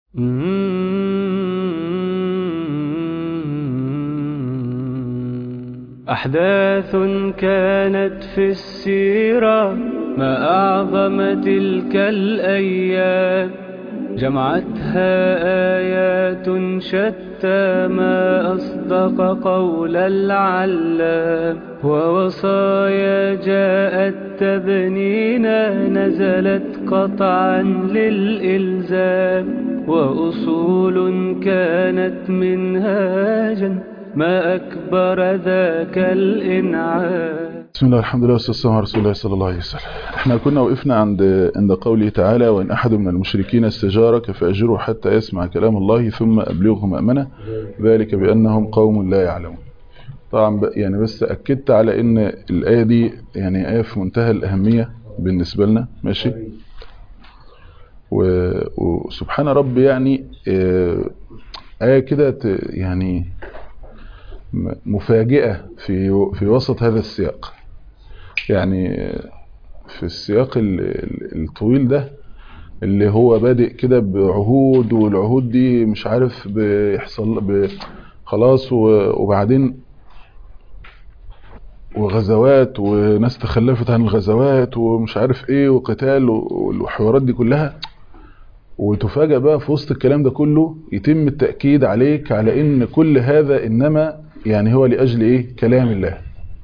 أحداث كانت في السيرة ما أعظم تلك الأيام جمعتها آيات شتى ما أصدق قول العلام ووصايا جاءت تبنينا نزلت قطعا للإلزام وأصول كانت منهاجا ما أكبر ذاك الإنعام بسم الله الحمد لله والصلاة على رسول الله صلى الله عليه وسلم احنا كنا وقفنا عند عند قوله تعالى وإن أحد من المشركين استجارك فأجره حتى يسمع كلام الله ثم أبلغه مأمنة ذلك بأنهم قوم لا يعلمون طبعا يعني بس أكدت على إن الآية دي يعني آية في منتهى الأهمية بالنسبة لنا ماشي وسبحان ربي يعني آية كده يعني مفاجئة في في وسط هذا السياق يعني في السياق الطويل ده اللي هو بادئ كده بعهود والعهود دي مش عارف بيحصل خلاص وبعدين وغزوات وناس تخلفت عن الغزوات ومش عارف ايه وقتال والحوارات دي كلها وتفاجأ بقى في وسط الكلام ده كله يتم التأكيد عليك على ان كل هذا انما يعني هو لأجل ايه كلام الله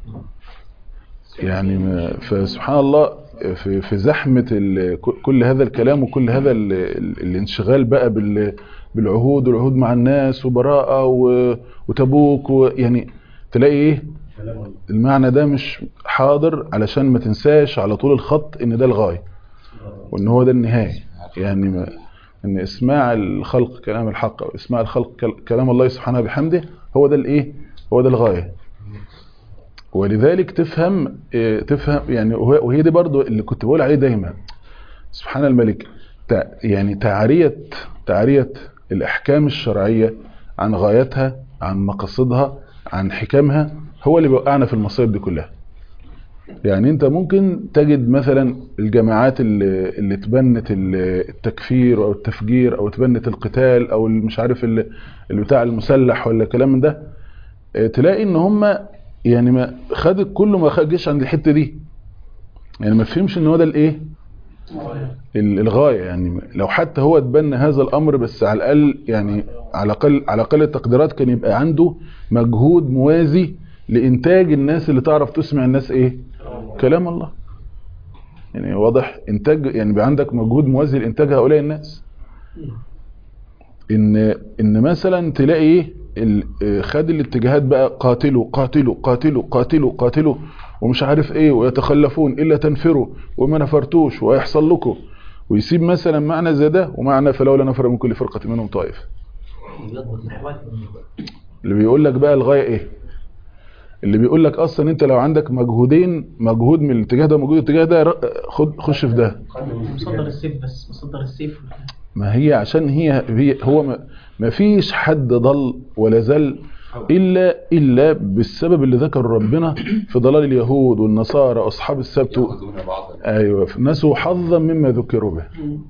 يعني فسبحان الله في, في زحمة كل هذا الكلام وكل هذا الانشغال بقى بالعهود والعهود مع الناس وبراءة وتبوك يعني تلاقي ايه المعنى ده مش حاضر علشان ما تنساش على طول الخط ان ده الغاية وان هو ده النهاية يعني ما ان اسماع الخلق كلام الحق او اسماع الخلق كلام الله سبحانه بحمده هو ده الايه هو ده الغاية ولذلك تفهم تفهم يعني وهي دي برضو اللي كنت بقول عليه دايما سبحان الملك يعني تعرية تعرية الأحكام الشرعية عن غايتها عن مقاصدها عن حكمها هو اللي بيوقعنا في المصايب دي كلها يعني انت ممكن تجد مثلا الجماعات اللي, اللي تبنت التكفير او التفجير او تبنت القتال او مش عارف اللي بتاع المسلح ولا كلام من ده تلاقي ان هم يعني ما خدت كله ما خدش عند الحته دي يعني ما فهمش ان هو ده الايه الغايه يعني لو حتى هو اتبنى هذا الامر بس على الاقل يعني على الاقل على اقل التقديرات كان يبقى عنده مجهود موازي لانتاج الناس اللي تعرف تسمع الناس ايه كلام الله يعني واضح انتاج يعني يبقى عندك مجهود موازي لانتاج هؤلاء الناس ان ان مثلا تلاقي ايه خد الاتجاهات بقى قاتلوا قاتلوا قاتلوا قاتلوا قاتلوا ومش عارف ايه ويتخلفون الا تنفروا وما نفرتوش ويحصل لكم ويسيب مثلا معنى زي ده ومعنى فلولا نفر من كل فرقه منهم طائف اللي بيقول لك بقى الغايه ايه اللي بيقول لك اصلا انت لو عندك مجهودين مجهود من الاتجاه ده ومجهود الاتجاه ده خد خش في ده مصدر السيف بس مصدر السيف ما هي عشان هي, هي هو ما, ما فيش حد ضل ولا زل الا الا بالسبب اللي ذكر ربنا في ضلال اليهود والنصارى واصحاب السبت ايوه نسوا حظا مما ذكروا به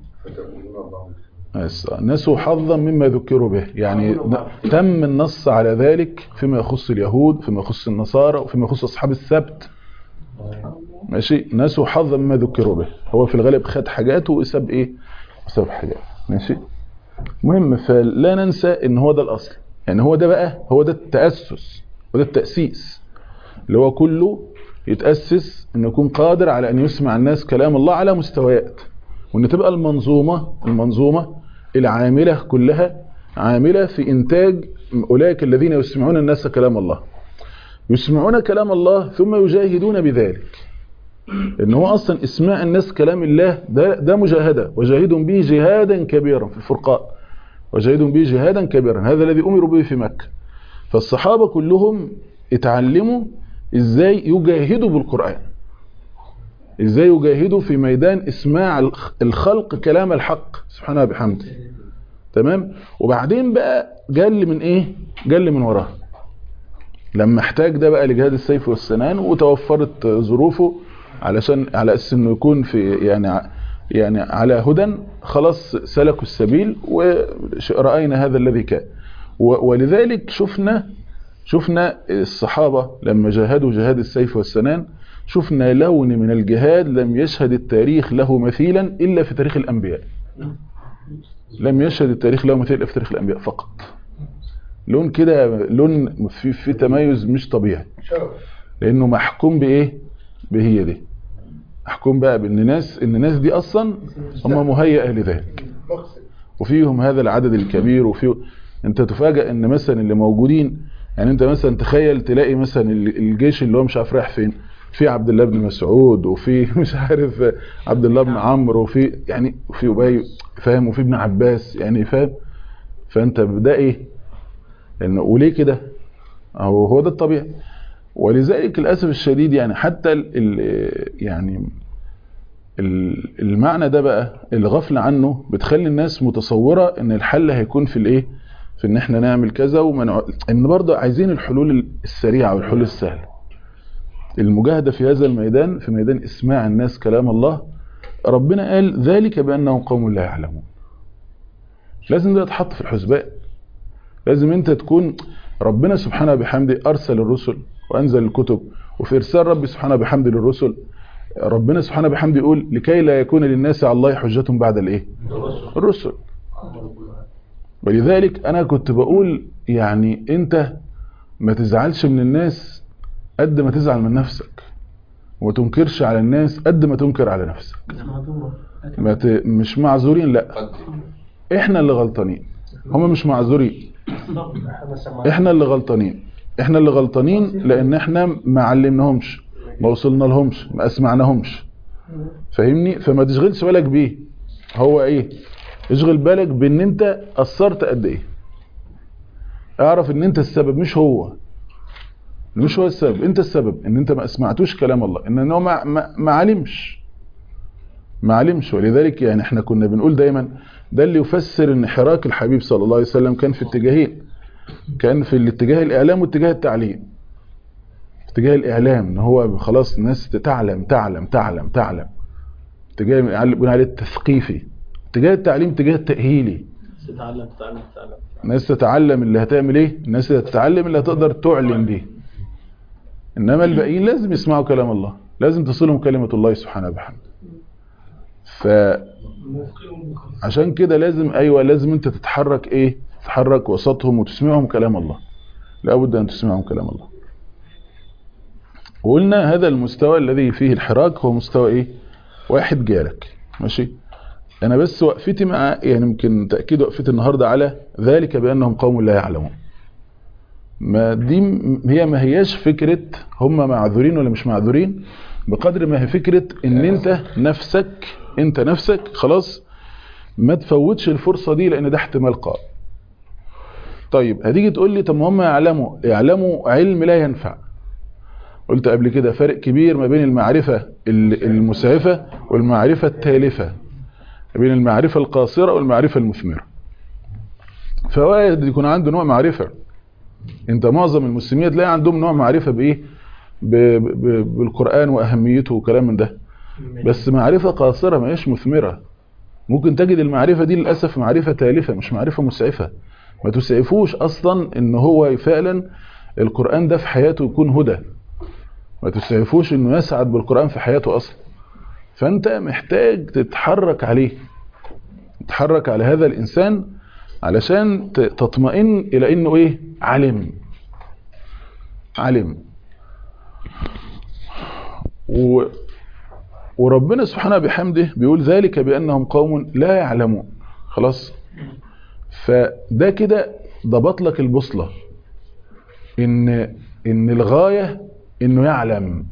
نسوا حظا مما ذكروا به يعني تم النص على ذلك فيما يخص اليهود فيما يخص النصارى وفيما يخص اصحاب السبت ماشي نسوا حظا مما ذكروا به هو في الغالب خد حاجات وساب ايه وساب حاجات ماشي مهم فلا ننسى ان هو ده الاصل يعني هو ده بقى هو ده التأسس وده التأسيس اللي هو كله يتأسس انه يكون قادر على ان يسمع الناس كلام الله على مستويات وان تبقى المنظومة المنظومة العاملة كلها عاملة في انتاج اولئك الذين يسمعون الناس كلام الله يسمعون كلام الله ثم يجاهدون بذلك ان هو اصلا اسماع الناس كلام الله ده ده مجاهده وجاهدوا به جهادا كبيرا في الفرقان وجاهدوا به جهادا كبيرا هذا الذي امروا به في مكه فالصحابه كلهم اتعلموا ازاي يجاهدوا بالقران ازاي يجاهدوا في ميدان اسماع الخلق كلام الحق سبحانه وبحمده تمام وبعدين بقى جل من ايه جل من وراه لما احتاج ده بقى لجهاد السيف والسنان وتوفرت ظروفه علشان على اساس انه يكون في يعني يعني على هدى خلاص سلكوا السبيل ورأينا هذا الذي كان و- ولذلك شفنا شفنا الصحابة لما جاهدوا جهاد السيف والسنان شفنا لون من الجهاد لم يشهد التاريخ له مثيلا إلا في تاريخ الأنبياء لم يشهد التاريخ له مثيل إلا في تاريخ الأنبياء فقط لون كده لون في, في تميز مش طبيعي لأنه محكوم بإيه بهي دي محكوم بقى بأن ناس إن الناس دي أصلا هم مهيئة لذلك وفيهم هذا العدد الكبير وفيه انت تفاجئ ان مثلا اللي موجودين يعني انت مثلا تخيل تلاقي مثلا ال- الجيش اللي هو مش عارف رايح فين في عبد الله بن مسعود وفي مش عارف عبد الله بن عمرو وفي يعني وفي ابي فاهم وفي ابن عباس يعني فاهم فانت ده ايه لان وليه كده هو هو ده الطبيعي ولذلك للاسف الشديد يعني حتى ال ال يعني ال- المعنى ده بقى الغفلة عنه بتخلي الناس متصورة ان الحل هيكون في الايه في ان احنا نعمل كذا ومنع ان برضه عايزين الحلول السريعة والحلول السهلة المجاهدة في هذا الميدان في ميدان اسماع الناس كلام الله ربنا قال ذلك بأنهم قوم لا يعلمون لازم ده يتحط في الحسبان لازم انت تكون ربنا سبحانه بحمده ارسل الرسل وانزل الكتب وفي ارسال ربي سبحانه بحمده للرسل ربنا سبحانه بحمده يقول لكي لا يكون للناس على الله حجة بعد الايه الرسل ولذلك انا كنت بقول يعني انت ما تزعلش من الناس قد ما تزعل من نفسك وما تنكرش على الناس قد ما تنكر على نفسك معذورة ما ت... مش معذورين لا احنا اللي غلطانين هم مش معذورين احنا اللي غلطانين احنا اللي غلطانين لان احنا ما علمناهمش ما وصلنا لهمش ما اسمعناهمش فاهمني فما تشغلش بالك بيه هو ايه اشغل بالك بان انت قصرت قد ايه اعرف ان انت السبب مش هو مش هو السبب انت السبب ان انت ما اسمعتوش كلام الله ان هو ما, ما, ما علمش ما علمش ولذلك يعني احنا كنا بنقول دايما ده اللي يفسر ان حراك الحبيب صلى الله عليه وسلم كان في اتجاهين كان في الاتجاه الاعلام واتجاه التعليم اتجاه الاعلام ان هو خلاص الناس تتعلم تعلم تعلم تعلم اتجاه بنقول عليه التثقيفي اتجاه التعليم اتجاه التاهيلي تتعلم تتعلم تتعلم الناس تتعلم اللي هتعمل ايه الناس اللي هتتعلم اللي هتقدر تعلن بيه انما الباقيين لازم يسمعوا كلام الله لازم تصلهم كلمة الله سبحانه وبحمده فعشان كده لازم ايوه لازم انت تتحرك ايه تتحرك وسطهم وتسمعهم كلام الله لابد ان تسمعهم كلام الله وقلنا هذا المستوى الذي فيه الحراك هو مستوى ايه واحد جالك ماشي انا بس وقفتي مع يعني يمكن تاكيد وقفتي النهارده على ذلك بانهم قوم لا يعلمون ما دي م- هي ما هياش فكره هم معذورين ولا مش معذورين بقدر ما هي فكره ان انت نفسك انت نفسك خلاص ما تفوتش الفرصه دي لان ده احتمال قائم طيب هتيجي تقول لي طب ما هم يعلموا يعلموا علم لا ينفع قلت قبل كده فرق كبير ما بين المعرفة ال- المسعفة والمعرفة التالفة ما بين المعرفة القاصرة والمعرفة المثمرة فواحد يكون عنده نوع معرفة انت معظم المسلمين تلاقي عندهم نوع معرفة بايه ب- ب- بالقرآن وأهميته وكلام من ده بس معرفة قاصرة ما هيش مثمرة ممكن تجد المعرفة دي للأسف معرفة تالفة مش معرفة مسعفة ما تسعفوش أصلا ان هو فعلا القرآن ده في حياته يكون هدى ما تسعفوش انه يسعد بالقرآن في حياته اصلا فانت محتاج تتحرك عليه تتحرك على هذا الانسان علشان ت- تطمئن الى انه ايه علم علم و وربنا سبحانه بحمده بيقول ذلك بانهم قوم لا يعلمون خلاص فده كده ضبط لك البوصله ان ان الغايه انه يعلم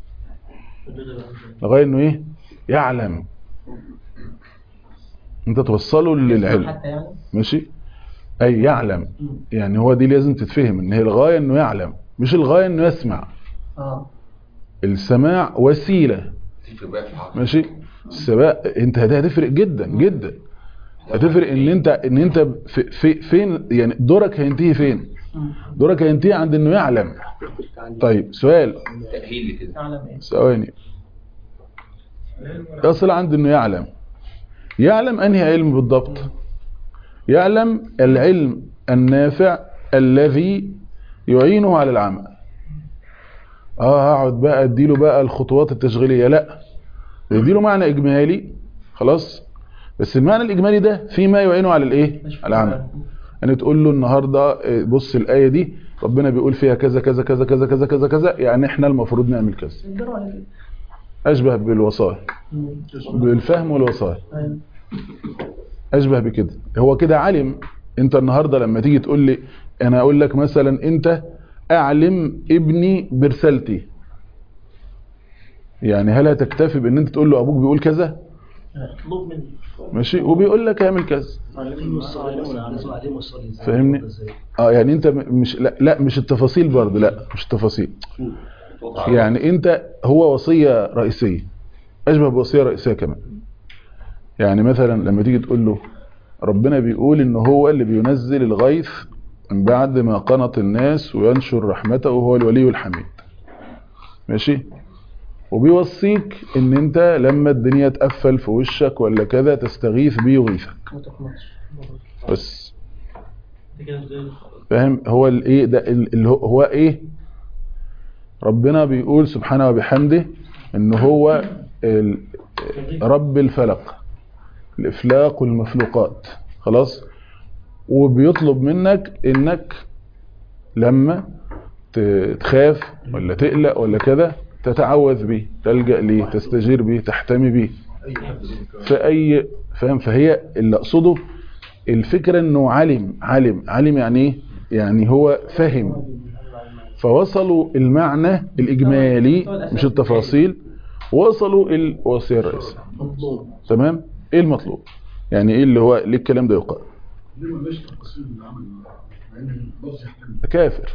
الغايه انه ايه يعلم انت توصله للعلم حتى يعني ماشي اي يعلم يعني هو دي لازم تتفهم ان هي الغايه انه يعلم مش الغايه انه يسمع اه السماع وسيله تفرق بقى في العقل ماشي السباق انت ده هتفرق جدا جدا هتفرق ان انت ان انت في, في فين يعني دورك هينتهي فين دورك هينتهي عند انه يعلم طيب سؤال تأهيل كده تعلم ايه ثواني يصل عند انه يعلم يعلم انهي علم بالضبط يعلم العلم النافع الذي يعينه على العمل اه هقعد بقى اديله بقى الخطوات التشغيليه لا اديله معنى اجمالي خلاص بس المعنى الاجمالي ده في ما يعينه على الايه على العمل يعني تقول له النهارده بص الايه دي ربنا بيقول فيها كذا كذا كذا كذا كذا كذا كذا يعني احنا المفروض نعمل كذا اشبه بالوصايا بالفهم والوصايا اشبه بكده هو كده علم انت النهارده لما تيجي تقول لي انا اقول لك مثلا انت اعلم ابني برسالتي يعني هل هتكتفي بان انت تقول له ابوك بيقول كذا اطلب مني ماشي وبيقول لك اعمل كذا علموا الصلاة فاهمني اه يعني انت مش لا, لا مش التفاصيل برضه لا مش التفاصيل يعني انت هو وصيه رئيسيه اشبه بوصيه رئيسيه كمان يعني مثلا لما تيجي تقول له ربنا بيقول ان هو اللي بينزل الغيث من بعد ما قنط الناس وينشر رحمته وهو الولي الحميد ماشي وبيوصيك ان انت لما الدنيا تقفل في وشك ولا كذا تستغيث بيه يغيثك ما تقنطش بس انت كده زي فاهم هو الايه ده اللي هو, هو ايه ربنا بيقول سبحانه وبحمده ان هو ال- رب الفلق الافلاق والمفلوقات خلاص وبيطلب منك انك لما ت- تخاف ولا تقلق ولا كذا تتعوذ به تلجأ ليه تستجير به تحتمي به في اي فاهم فهي اللي اقصده الفكرة انه علم علم علم يعني ايه يعني هو فهم فوصلوا المعنى الاجمالي مش التفاصيل وصلوا الوصية الرئيسية مطلوب تمام ايه المطلوب يعني ايه اللي هو ليه الكلام ده يقال ليه ما ليش تقسيم العمل مع ان اللفظ يحتمل كافر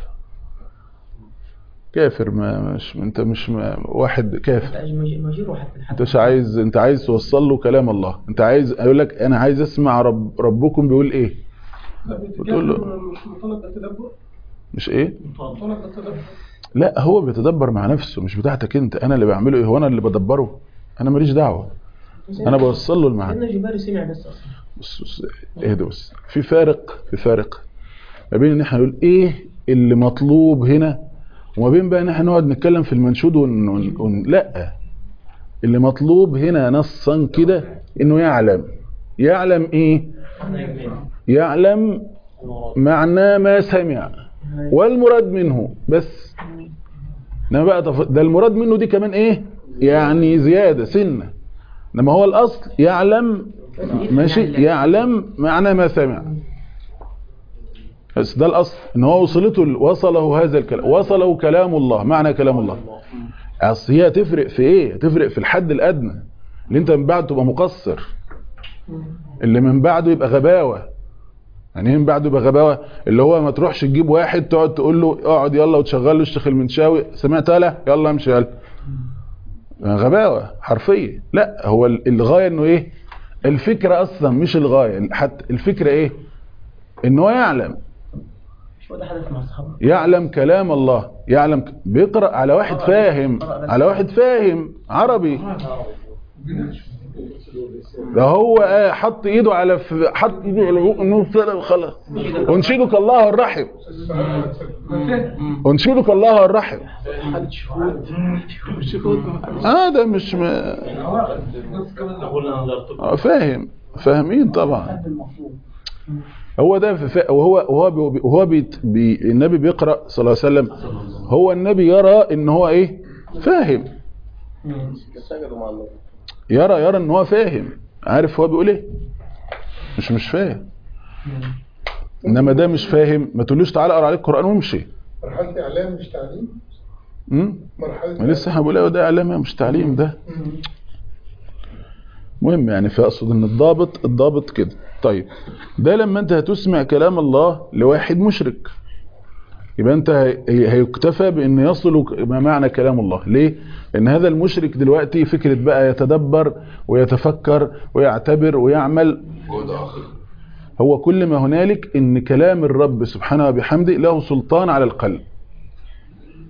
كافر ما مش انت مش ما واحد كافر مجير واحد في انت الحد مش عايز انت عايز توصل له كلام الله انت عايز اقول لك انا عايز اسمع رب ربكم بيقول ايه بتقول له مش مطالب بالتدبر مش ايه مطالب بالتدبر لا هو بيتدبر مع نفسه مش بتاعتك انت انا اللي بعمله ايه هو انا اللي بدبره انا ماليش دعوه انا بوصل له المعنى كأنه جباري سمع بس اصلا بص بص اهدى بس في فارق في فارق ما بين ان احنا نقول ايه اللي مطلوب هنا وما بين بقى ان احنا نقعد نتكلم في المنشود ون... ون... ون... لا اللي مطلوب هنا نصا كده انه يعلم يعلم ايه يعلم معنى ما سمع والمراد منه بس انما بقى تف... ده المراد منه دي كمان ايه يعني زيادة سنة انما هو الاصل يعلم ماشي يعلم معنى ما سمع بس ده الاصل ان هو وصلته وصله هذا الكلام وصله كلام الله معنى كلام الله اصل هي تفرق في ايه تفرق في الحد الادنى اللي انت من بعد تبقى مقصر اللي من بعده يبقى غباوه يعني ايه من بعده يبقى غباوه اللي هو ما تروحش تجيب واحد تقعد تقول له اقعد يلا وتشغل له الشيخ المنشاوي سمعت لا يلا امشي يلا غباوه حرفيه لا هو الغايه انه ايه الفكره اصلا مش الغايه حتى الفكره ايه ان هو يعلم شو ده حدث مع اصحابه يعلم كلام الله يعلم ك- بيقرأ على واحد فاهم على واحد فاهم عربي ده هو آه حط ايده على ف... حط ايده على بق النور وخلاص انشدك الله الرحم انشدك الله الرحم حد شهود شهود اه ده مش م... اقول انا نظرت آه فاهم فاهمين طبعا هو ده في ف... وهو وهو بي... وهو بي... بي... النبي بيقرأ صلى الله عليه وسلم هو النبي يرى ان هو ايه فاهم يرى يرى ان هو فاهم عارف هو بيقول ايه مش مش فاهم انما ده مش فاهم ما تقولوش تعالى اقرا عليك القران وامشي مرحلة إعلام مش تعليم امم مرحلة ما لسه احنا بنقول ايه ده اعلام مش تعليم ده مهم يعني فاقصد ان الضابط الضابط كده طيب ده لما انت هتسمع كلام الله لواحد مشرك يبقى انت هي- هيكتفى بان يصل ما معنى كلام الله ليه لان هذا المشرك دلوقتي فكرة بقى يتدبر ويتفكر ويعتبر ويعمل هو كل ما هنالك ان كلام الرب سبحانه وبحمده له سلطان على القلب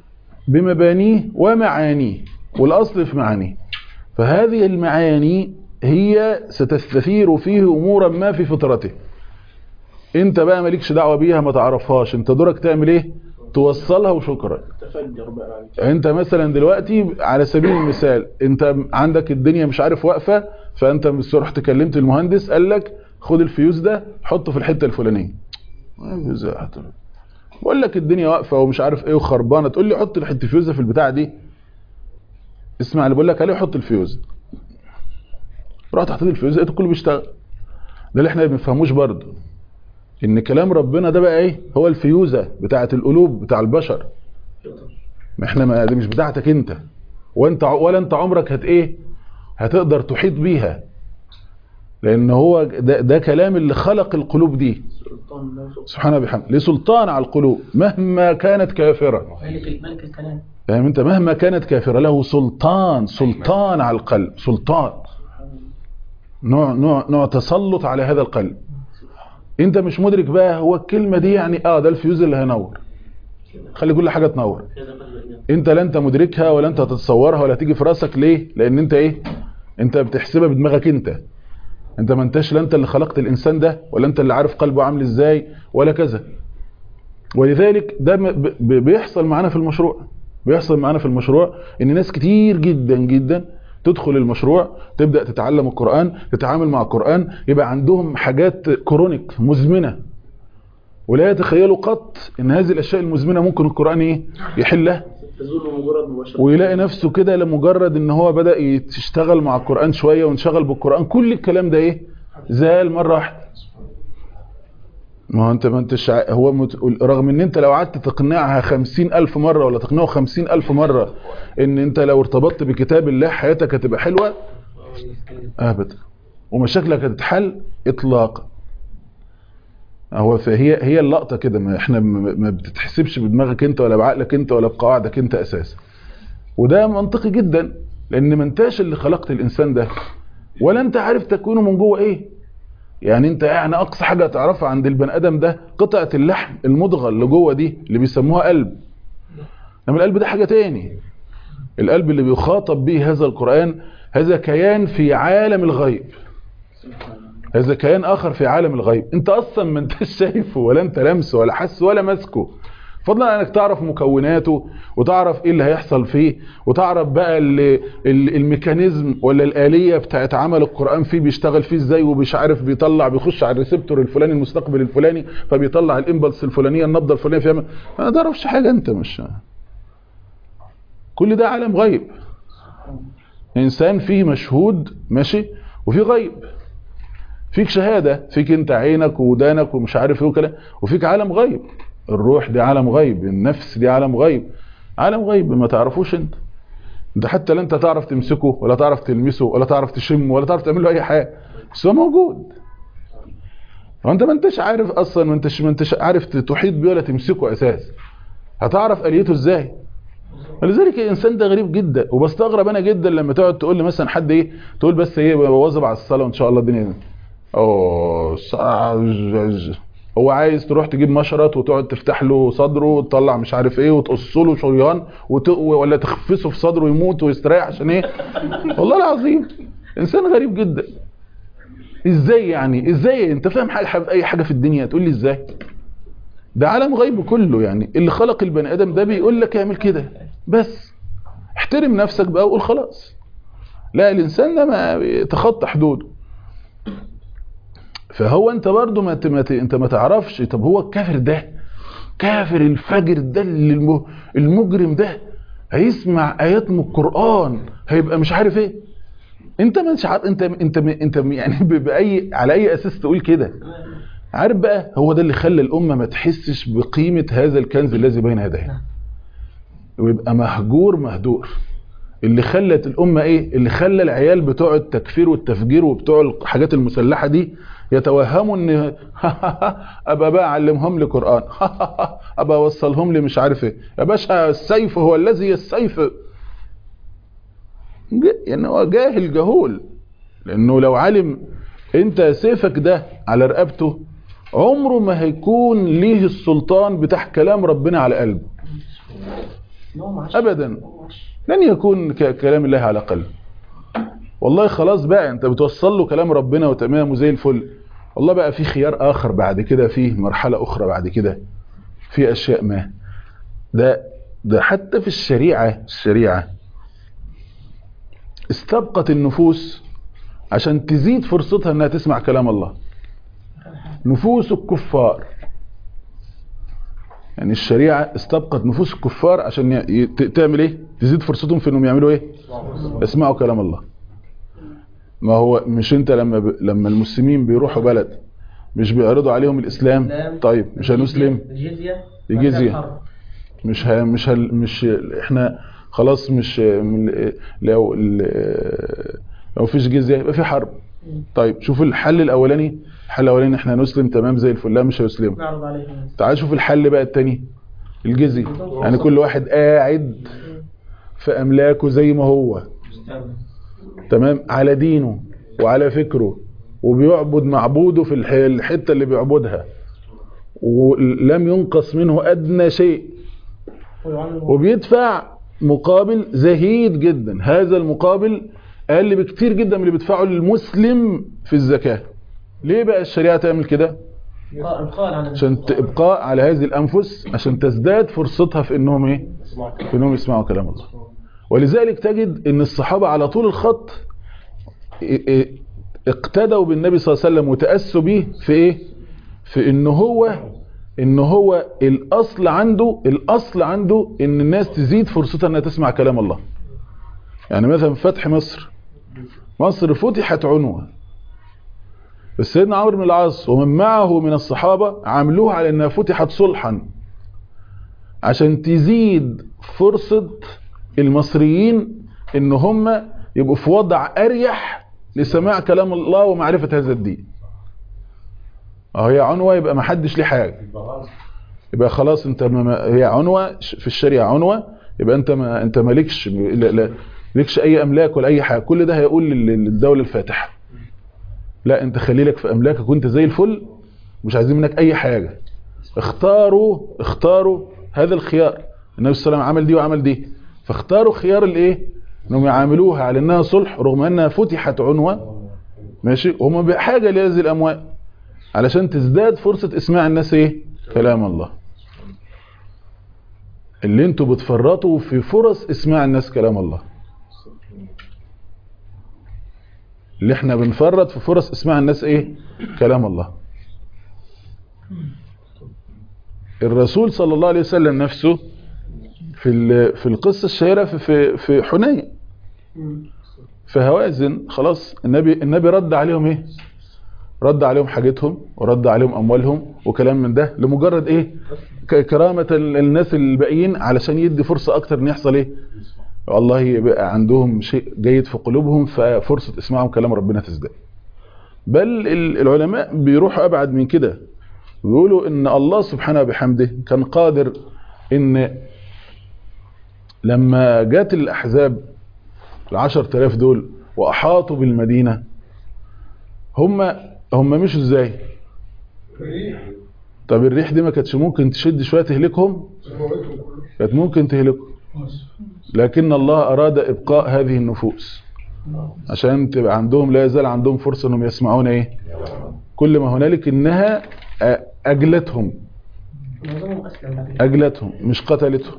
بمبانيه ومعانيه والاصل في معانيه فهذه المعاني هي ستستثير فيه امورا ما في فطرته انت بقى مالكش دعوه بيها ما تعرفهاش انت دورك تعمل ايه توصلها وشكرا تفجر بقى انت مثلا دلوقتي على سبيل المثال انت عندك الدنيا مش عارف واقفه فانت بس رحت كلمت المهندس قال لك خد الفيوز ده حطه في الحته الفلانيه ازاي حط- بقول لك الدنيا واقفه ومش عارف ايه وخربانه تقول لي حط الحته الفيوز في البتاع دي اسمع اللي بقول لك عليه حط الفيوز رحت حطيت الفيوز لقيته كله بيشتغل ده اللي احنا ما بنفهموش برضه ان كلام ربنا ده بقى ايه هو الفيوزه بتاعه القلوب بتاع البشر ما احنا ما دي مش بتاعتك انت وانت ع- ولا انت عمرك هت ايه هتقدر تحيط بيها لان هو ده, ده كلام اللي خلق القلوب دي سلطان لا سلطان سبحانه وبحمده لسلطان على القلوب مهما كانت كافره ملك ملك الكلام فاهم انت مهما كانت كافره له سلطان سلطان على القلب سلطان نوع نوع نوع تسلط على هذا القلب انت مش مدرك بقى هو الكلمه دي يعني اه ده الفيوز اللي هينور خلي كل حاجه تنور كذا بدل انت لا انت مدركها ولا انت هتتصورها ولا تيجي في راسك ليه لان انت ايه انت بتحسبها بدماغك انت انت ما انتش لا انت اللي خلقت الانسان ده ولا انت اللي عارف قلبه عامل ازاي ولا كذا ولذلك ده م- ب- ب- بيحصل معانا في المشروع بيحصل معانا في المشروع ان ناس كتير جدا جدا تدخل المشروع تبدأ تتعلم القرآن تتعامل مع القرآن يبقى عندهم حاجات كرونيك مزمنة ولا يتخيلوا قط ان هذه الاشياء المزمنة ممكن القرآن ايه يحلها تزول مجرد مباشرة ويلاقي نفسه كده لمجرد ان هو بدأ يشتغل مع القرآن شوية وانشغل بالقرآن كل الكلام ده ايه زال مرة واحدة ما هو انت ما انتش ع- هو مت... رغم ان انت لو قعدت تقنعها خمسين الف مرة ولا تقنعه خمسين الف مرة ان انت لو ارتبطت بكتاب الله حياتك هتبقى حلوة ابدا ومشاكلك هتتحل اطلاقا هو فهي هي اللقطة كده ما احنا ما ما بتتحسبش بدماغك انت ولا بعقلك انت ولا بقواعدك انت اساسا وده منطقي جدا لان ما انتاش اللي خلقت الانسان ده ولا انت عارف تكوينه من جوه ايه يعني انت يعني اقصى حاجه تعرفها عند البني ادم ده قطعه اللحم المضغه اللي جوه دي اللي بيسموها قلب انما القلب ده حاجه تاني القلب اللي بيخاطب به هذا القران هذا كيان في عالم الغيب هذا كيان اخر في عالم الغيب انت اصلا ما انتش شايفه ولا انت لامسه ولا حاسه ولا ماسكه فضلا عن انك تعرف مكوناته وتعرف ايه اللي هيحصل فيه وتعرف بقى ال ال الميكانيزم ولا الآلية بتاعت عمل القرآن فيه بيشتغل فيه ازاي ومش عارف بيطلع بيخش على الريسبتور الفلاني المستقبل الفلاني فبيطلع الامبلس الفلانية النبضة الفلانية فيعمل ما تعرفش حاجة انت مش كل ده عالم غيب انسان فيه مشهود ماشي وفيه غيب فيك شهادة فيك انت عينك ودانك ومش عارف ايه وكلام وفيك عالم غيب الروح دي عالم غيب النفس دي عالم غيب عالم غيب ما تعرفوش انت انت حتى لا انت تعرف تمسكه ولا تعرف تلمسه ولا تعرف تشمه ولا تعرف تعمل له اي حاجه بس هو موجود وانت ما انتش عارف اصلا ما انتش ما انتش عارف تحيط بيه ولا تمسكه اساس هتعرف اليته ازاي ولذلك الانسان ده غريب جدا وبستغرب انا جدا لما تقعد تقول لي مثلا حد ايه تقول بس ايه واظب على الصلاه وان شاء الله الدنيا اوه صع- هو عايز تروح تجيب مشرط وتقعد تفتح له صدره وتطلع مش عارف ايه وتقص له شريان وت... ولا تخفسه في صدره يموت ويستريح عشان ايه والله العظيم انسان غريب جدا ازاي يعني ازاي انت فاهم حاجه في اي حاجه في الدنيا تقول لي ازاي ده عالم غيب كله يعني اللي خلق البني ادم ده بيقول لك اعمل كده بس احترم نفسك بقى وقول خلاص لا الانسان ده ما يتخطى حدوده فهو انت برضو ما ت- ما ت- انت ما تعرفش طب هو الكافر ده كافر الفجر ده اللي الم- المجرم ده هيسمع ايات من القرآن هيبقى مش عارف ايه انت مش عارف انت انت انت يعني ب- باي على اي اساس تقول كده عارف بقى هو ده اللي خلى الامه ما تحسش بقيمه هذا الكنز الذي بين يديها ويبقى مهجور مهدور اللي خلت الامه ايه اللي خلى العيال بتوع التكفير والتفجير وبتوع الحاجات المسلحه دي يتوهموا ان ابقى بقى اعلمهم لي قران ابقى اوصلهم لي مش عارف ايه يا باشا السيف هو الذي السيف ج- يعني هو جاهل جهول لانه لو علم انت سيفك ده على رقبته عمره ما هيكون ليه السلطان بتاع كلام ربنا على قلبه نوم عشان ابدا لن يكون ك- كلام الله على قلب والله خلاص بقى انت بتوصل له كلام ربنا وتمام وزي الفل والله بقى في خيار اخر بعد كده في مرحله اخرى بعد كده في اشياء ما ده ده حتى في الشريعه الشريعه استبقت النفوس عشان تزيد فرصتها انها تسمع كلام الله نفوس الكفار يعني الشريعة استبقت نفوس الكفار عشان ي- ت- تعمل ايه تزيد فرصتهم في انهم يعملوا ايه يسمعوا كلام الله ما هو مش انت لما ب... لما المسلمين بيروحوا بلد مش بيعرضوا عليهم الاسلام طيب مش هنسلم الجزية الجزية. بعد الحرب. مش ه... مش ه... مش احنا خلاص مش من... لو لو فيش جزية يبقى في حرب طيب شوف الحل الاولاني الحل الاولاني احنا نسلم تمام زي الفل لا مش هيسلموا نعرض عليهم تعال شوف الحل بقى التاني الجزية يعني كل واحد قاعد في املاكه زي ما هو تمام على دينه وعلى فكره وبيعبد معبوده في الح- الحتة اللي بيعبدها ولم ينقص منه ادنى شيء ويعلم وبيدفع مقابل زهيد جدا هذا المقابل اقل بكتير جدا من اللي بيدفعه المسلم في الزكاة ليه بقى الشريعة تعمل كده قال قال عن عشان ت- ابقاء على هذه الانفس عشان تزداد فرصتها في انهم ايه في انهم يسمعوا كلام الله ولذلك تجد ان الصحابة على طول الخط ا- ا- اقتدوا بالنبي صلى الله عليه وسلم وتأسوا به في ايه في ان هو ان هو الاصل عنده الاصل عنده ان الناس تزيد فرصتها انها تسمع كلام الله يعني مثلا فتح مصر مصر فتحت عنوة بس سيدنا عمرو بن العاص ومن معه من الصحابة عملوها على انها فتحت صلحا عشان تزيد فرصة المصريين ان هم يبقوا في وضع اريح لسماع كلام الله ومعرفة هذا الدين اه هي عنوة يبقى ما حدش ليه حاجة يبقى خلاص انت ما ما- هي عنوة ش- في الشريعة عنوة يبقى انت ما انت مالكش لا لا ليكش اي املاك ولا اي حاجة كل ده هيقول لل- للدولة الفاتحة لا انت خلي لك في املاكك وانت زي الفل مش عايزين منك اي حاجة اختاروا اختاروا هذا الخيار النبي صلى الله عليه وسلم عمل دي وعمل دي فاختاروا خيار الايه انهم يعاملوها على انها صلح رغم انها فتحت عنوة ماشي هم بحاجة لهذه الاموال علشان تزداد فرصة اسماع الناس ايه كلام الله اللي انتوا بتفرطوا في فرص اسماع الناس كلام الله اللي احنا بنفرط في فرص اسماع الناس ايه كلام الله الرسول صلى الله عليه وسلم نفسه في ال- في القصة الشهيرة في في في حنين في هوازن خلاص النبي النبي رد عليهم ايه رد عليهم حاجتهم ورد عليهم اموالهم وكلام من ده لمجرد ايه ك- كرامة الناس الباقيين علشان يدي فرصة اكتر ان يحصل ايه والله يبقى عندهم شيء جيد في قلوبهم ففرصة اسمعهم كلام ربنا تزداد بل ال- العلماء بيروحوا ابعد من كده بيقولوا ان الله سبحانه وبحمده كان قادر ان لما جات الاحزاب العشر تلاف دول واحاطوا بالمدينة هم هم مشوا ازاي طب الريح دي ما كانتش ممكن تشد شوية تهلكهم كانت ممكن تهلكهم لكن الله اراد ابقاء هذه النفوس عشان تبقى عندهم لا يزال عندهم فرصة انهم يسمعون ايه كل ما هنالك انها أ- اجلتهم معظمهم اسلم بعد كده. اجلتهم مش قتلتهم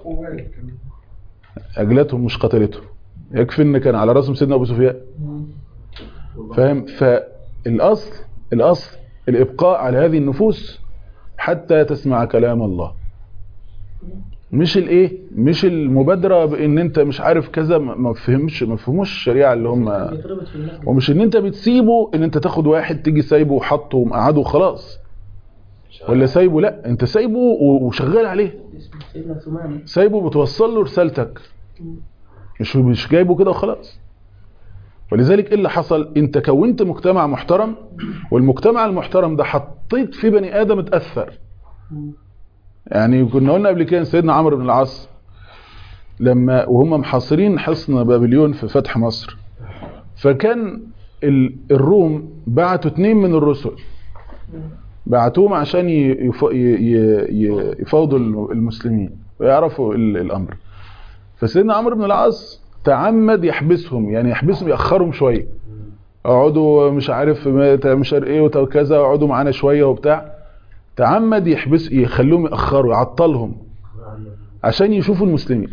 اجلتهم مش قتلتهم يكفي ان كان على راسهم سيدنا ابو سفيان فاهم فالاصل الاصل الابقاء على هذه النفوس حتى تسمع كلام الله مش الايه مش المبادره بان انت مش عارف كذا ما ما فهمش ما فهموش الشريعه اللي هم بيتربط في الناس ومش ان انت بتسيبه ان انت تاخد واحد تيجي سايبه وحطه ومقعده وخلاص ولا سايبه لا انت سايبه و- وشغال عليه اسم سيدنا ثمامة سايبه بتوصل له رسالتك مش مش جايبه كده وخلاص ولذلك ايه اللي حصل انت كونت مجتمع محترم والمجتمع المحترم ده حطيت فيه بني ادم اتاثر يعني كنا قلنا قبل كده سيدنا عمرو بن العاص لما وهم محاصرين حصن بابليون في فتح مصر فكان ال- الروم بعتوا اتنين من الرسل بعتوهم عشان ي- يف- ي- ي- ي- يفاوضوا الم- المسلمين ويعرفوا ال- الامر فسيدنا عمرو بن العاص تعمد يحبسهم يعني يحبسهم يأخرهم شوية اقعدوا مش عارف ما- مش عارف ايه وكذا اقعدوا معانا شوية وبتاع تعمد يحبس يخلوهم يأخروا يعطلهم عشان يشوفوا المسلمين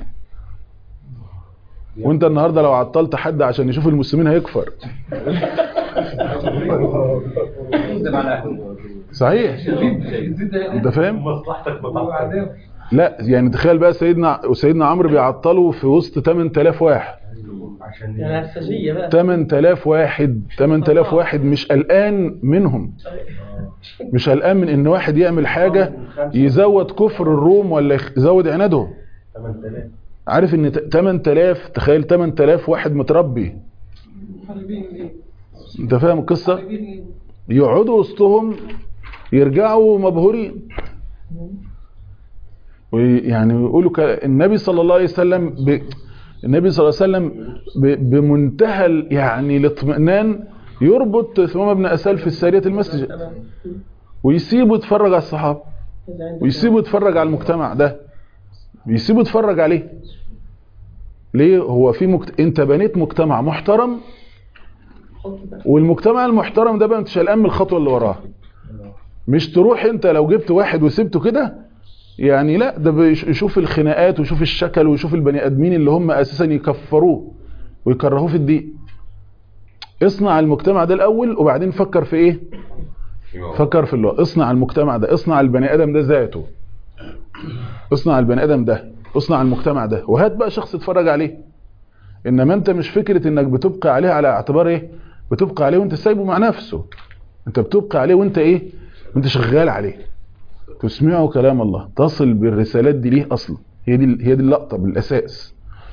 وانت النهارده لو عطلت حد عشان يشوف المسلمين هيكفر صحيح انت فاهم مصلحتك بتاعتك لا يعني تخيل بقى سيدنا وسيدنا عمرو بيعطلوا في وسط 8000 واحد عشان يعني السجية بقى 8000 واحد 8000 واحد مش قلقان منهم مش قلقان من ان واحد يعمل حاجة يزود كفر الروم ولا يزود عنادهم 8000 عارف ان ت- 8000 تخيل 8000 واحد متربي انت فاهم القصة يقعدوا وسطهم يرجعوا مبهورين ويعني يقولوا ك... النبي صلى الله عليه وسلم ب... النبي صلى الله عليه وسلم ب... بمنتهى ال- يعني الاطمئنان يربط ثمامة بن أسال في السارية المسجد ويسيبه يتفرج على الصحابة ويسيبه يتفرج على المجتمع ده يسيبه يتفرج عليه ليه هو في مكت... انت بنيت مجتمع محترم والمجتمع المحترم ده بقى انت شلقان من الخطوه اللي وراها مش تروح انت لو جبت واحد وسبته كده يعني لا ده بيش- يشوف الخناقات ويشوف الشكل ويشوف البني ادمين اللي هم اساسا يكفروه ويكرهوه في الدين اصنع المجتمع ده الاول وبعدين فكر في ايه فكر في اللي هو اصنع المجتمع ده اصنع البني ادم ده ذاته اصنع البني ادم ده اصنع المجتمع ده وهات بقى شخص يتفرج عليه انما انت مش فكرة انك بتبقى عليه على اعتبار ايه بتبقى عليه وانت سايبه مع نفسه انت بتبقى عليه وانت ايه وانت شغال عليه تسمعه كلام الله تصل بالرسالات دي ليه اصلا هي دي هي دي اللقطة بالاساس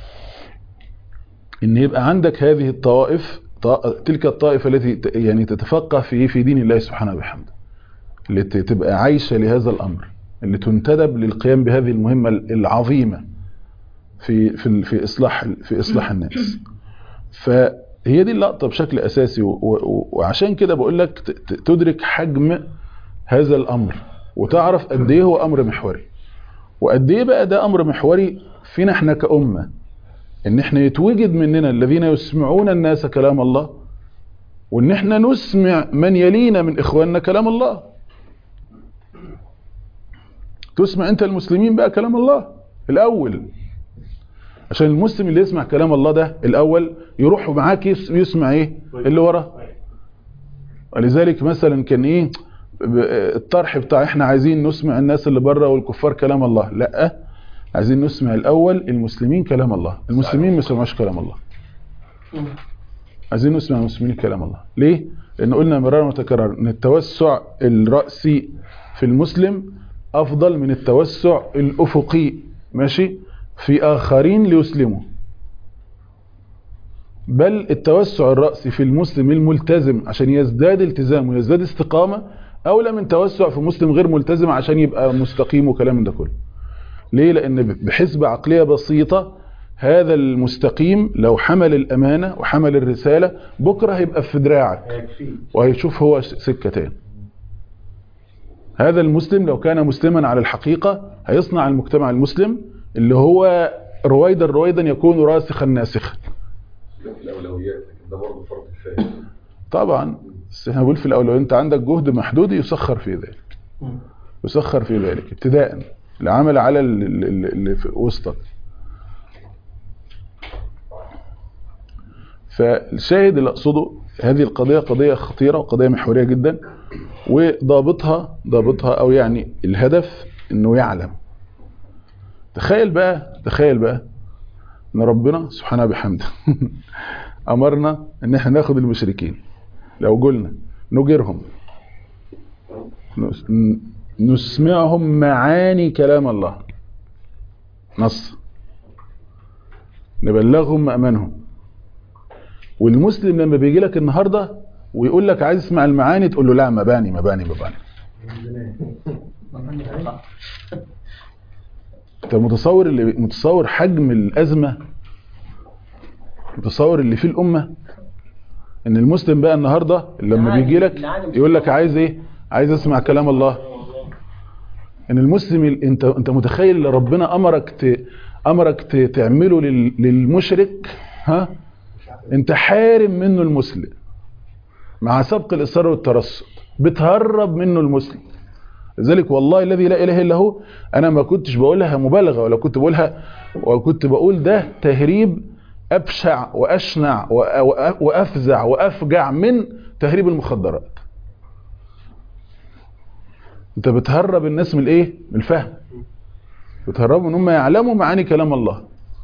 ان يبقى عندك هذه الطوائف ط- تلك الطائفة التي ت- يعني تتفقه في في دين الله سبحانه وبحمده اللي ت- تبقى عايشة لهذا الامر اللي تنتدب للقيام بهذه المهمة العظيمة في في ال- في اصلاح في اصلاح الناس فهي دي اللقطه بشكل اساسي و- و- وعشان كده بقول لك ت- ت- تدرك حجم هذا الامر وتعرف قد ايه هو امر محوري وقد ايه بقى ده امر محوري فينا احنا كامه ان احنا يتوجد مننا الذين يسمعون الناس كلام الله وان احنا نسمع من يلينا من اخواننا كلام الله تسمع انت المسلمين بقى كلام الله الاول عشان المسلم اللي يسمع كلام الله ده الاول يروح معاك يس- يسمع ايه اللي وراه ولذلك مثلا كان ايه ب- الطرح بتاع احنا عايزين نسمع الناس اللي بره والكفار كلام الله لا عايزين نسمع الاول المسلمين كلام الله المسلمين ما يسمعوش كلام الله عايزين نسمع المسلمين كلام الله ليه لان قلنا مرارا وتكرارا ان التوسع الرأسي في المسلم افضل من التوسع الافقي ماشي في آخرين ليسلموا بل التوسع الرأسي في المسلم الملتزم عشان يزداد التزام ويزداد استقامة أولى من توسع في مسلم غير ملتزم عشان يبقى مستقيم وكلام من ده كله ليه لأن بحسب عقلية بسيطة هذا المستقيم لو حمل الأمانة وحمل الرسالة بكرة هيبقى في دراعك هيكفيه وهيشوف هو سكة تاني هذا المسلم لو كان مسلما على الحقيقة هيصنع المجتمع المسلم اللي هو رويدا رويدا يكون راسخا ناسخا في الاولويات لكن ده برضه فرض كفايه طبعا بس احنا بقول في الاولويات انت عندك جهد محدود يسخر في ذلك يسخر في ذلك ابتداء العمل على ال- ال- ال- اللي في وسطك فالشاهد اللي اقصده هذه القضيه قضيه خطيره وقضيه محوريه جدا وضابطها ضابطها او يعني الهدف انه يعلم تخيل بقى تخيل بقى ان ربنا سبحانه بحمده امرنا ان احنا ناخد المشركين لو قلنا نجرهم نس- ن- نسمعهم معاني كلام الله نص نبلغهم مأمنهم والمسلم لما بيجي لك النهارده ويقول لك عايز اسمع المعاني تقول له لا مباني مباني مباني انت متصور اللي متصور حجم الازمه متصور اللي فيه الامه ان المسلم بقى النهارده لما بيجي لك يقول لك عايز ايه عايز اسمع كلام الله ان المسلم ال- انت انت متخيل ان ربنا امرك ت... امرك ت- تعمله لل- للمشرك ها انت حارم منه المسلم مع سبق الاصرار والترصد بتهرب منه المسلم لذلك والله الذي لا اله الا هو انا ما كنتش بقولها مبالغه ولا كنت بقولها وكنت بقول ده تهريب ابشع واشنع وأ- وأ- وافزع وافجع من تهريب المخدرات انت بتهرب الناس من الايه من الفهم بتهربهم ان هم يعلموا معاني كلام الله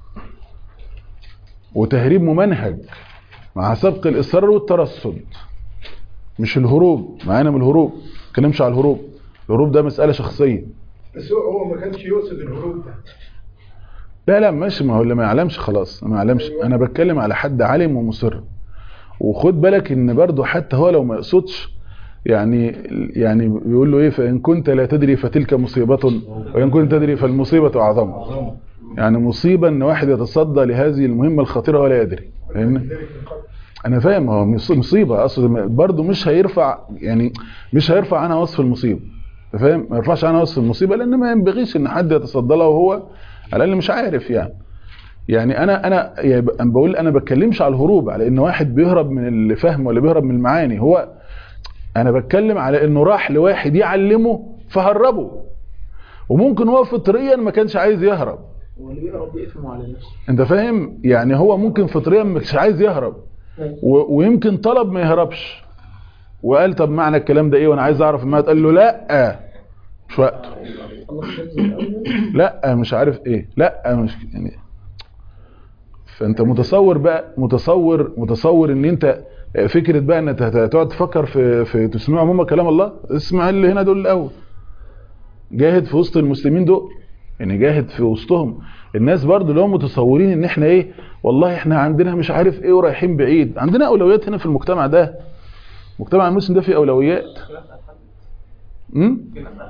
وتهريب ممنهج مع سبق الاصرار والترصد مش الهروب معانا من الهروب ما اتكلمش على الهروب الهروب ده مسألة شخصية بس هو هو ما كانش يقصد الهروب ده لا لا ماشي ما هو اللي ما يعلمش خلاص ما يعلمش انا بتكلم على حد عالم ومصر وخد بالك ان برضه حتى هو لو ما يقصدش يعني يعني بيقول له ايه فان كنت لا تدري فتلك مصيبة وان كنت تدري فالمصيبة اعظم يعني مصيبة ان واحد يتصدى لهذه المهمة الخطيرة ولا يدري فاهمني انا فاهم هو مص- مصيبة اقصد برضه مش هيرفع يعني مش هيرفع عنها وصف المصيبة أنت فاهم ما يرفعش عنها وصف المصيبة لان ما ينبغيش ان حد يتصدى لها وهو على الاقل مش عارف يعني يعني انا انا يعني ب- أنا بقول انا بتكلمش على الهروب على ان واحد بيهرب من الفهم ولا بيهرب من المعاني هو انا بتكلم على انه راح لواحد يعلمه فهربه وممكن هو فطريا ما كانش عايز يهرب واللي بيقرب بيفهموا على نفسه انت فاهم يعني هو ممكن فطريا مش عايز يهرب و- ويمكن طلب ما يهربش وقال طب معنى الكلام ده ايه وانا عايز اعرف ما قال له لا مش وقته الله تنزل الاول لا مش عارف ايه لا مش يعني فانت متصور بقى متصور متصور ان انت فكره بقى ان انت هتقعد تفكر في في تسمع عموما كلام الله اسمع اللي هنا دول الاول جاهد في وسط المسلمين دول يعني جاهد في وسطهم الناس برضو اللي هم متصورين ان احنا ايه والله احنا عندنا مش عارف ايه ورايحين بعيد عندنا اولويات هنا في المجتمع ده المجتمع المسلم ده فيه اولويات امم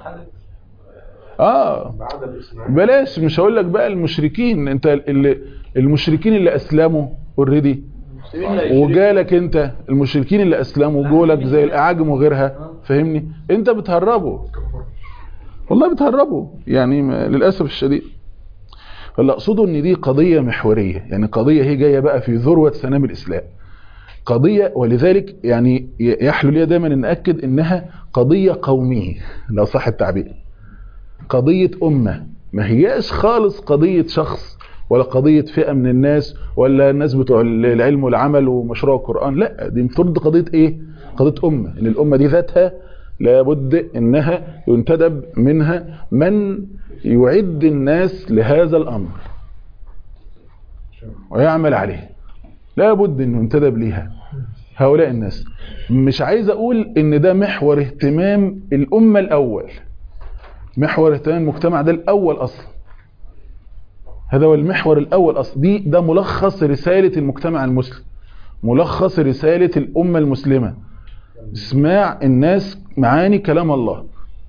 اه بعدم اسماعيل بلاش مش هقول لك بقى المشركين انت اللي المشركين اللي اسلموا اوريدي وجالك انت المشركين اللي اسلموا جولك زي الاعاجم وغيرها فاهمني انت بتهربه والله بتهربه يعني ما- للاسف الشديد فاللي اقصده ان دي قضيه محوريه يعني قضيه هي جايه بقى في ذروه سنام الاسلام قضيه ولذلك يعني يحلو لي دايما ان اكد انها قضيه قوميه لو صح التعبير قضية أمة ما هياش خالص قضية شخص ولا قضية فئة من الناس ولا الناس بتوع العلم والعمل ومشروع القرآن لا دي المفروض قضية ايه قضية أمة ان الأمة دي ذاتها لابد انها ينتدب منها من يعد الناس لهذا الأمر ويعمل عليه لابد انه ينتدب ليها هؤلاء الناس مش عايز اقول ان ده محور اهتمام الأمة الأول محور اهتمام المجتمع ده الأول أصلا هذا هو المحور الأول أصلا دي ده ملخص رسالة المجتمع المسلم ملخص رسالة الأمة المسلمة اسماع الناس معاني كلام الله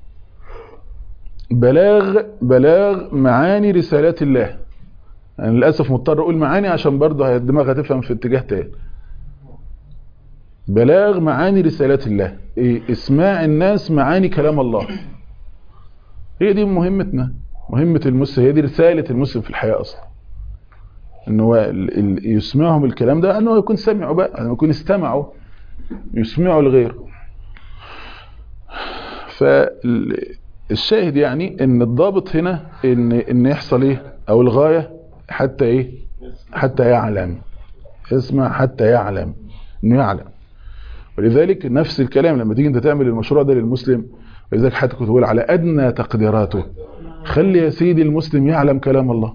بلاغ بلاغ معاني رسالات الله أنا يعني للأسف مضطر أقول معاني عشان برضه الدماغ هتفهم في اتجاه تاني بلاغ معاني رسالات الله إيه؟ اسماع الناس معاني كلام الله هي دي مهمتنا مهمة المسلم هي دي رسالة المسلم في الحياة أصلا ان هو ال- ال- يسمعهم الكلام ده انه يكون سمعوا بقى انه يكون استمعوا يسمعوا الغير فالشاهد يعني ان الضابط هنا ان ان يحصل ايه او الغاية حتى ايه حتى يعلم اسمع حتى يعلم انه يعلم ولذلك نفس الكلام لما تيجي انت تعمل المشروع ده للمسلم ولذلك حتى كنت بقول على ادنى تقديراته خلي يا سيدي المسلم يعلم كلام الله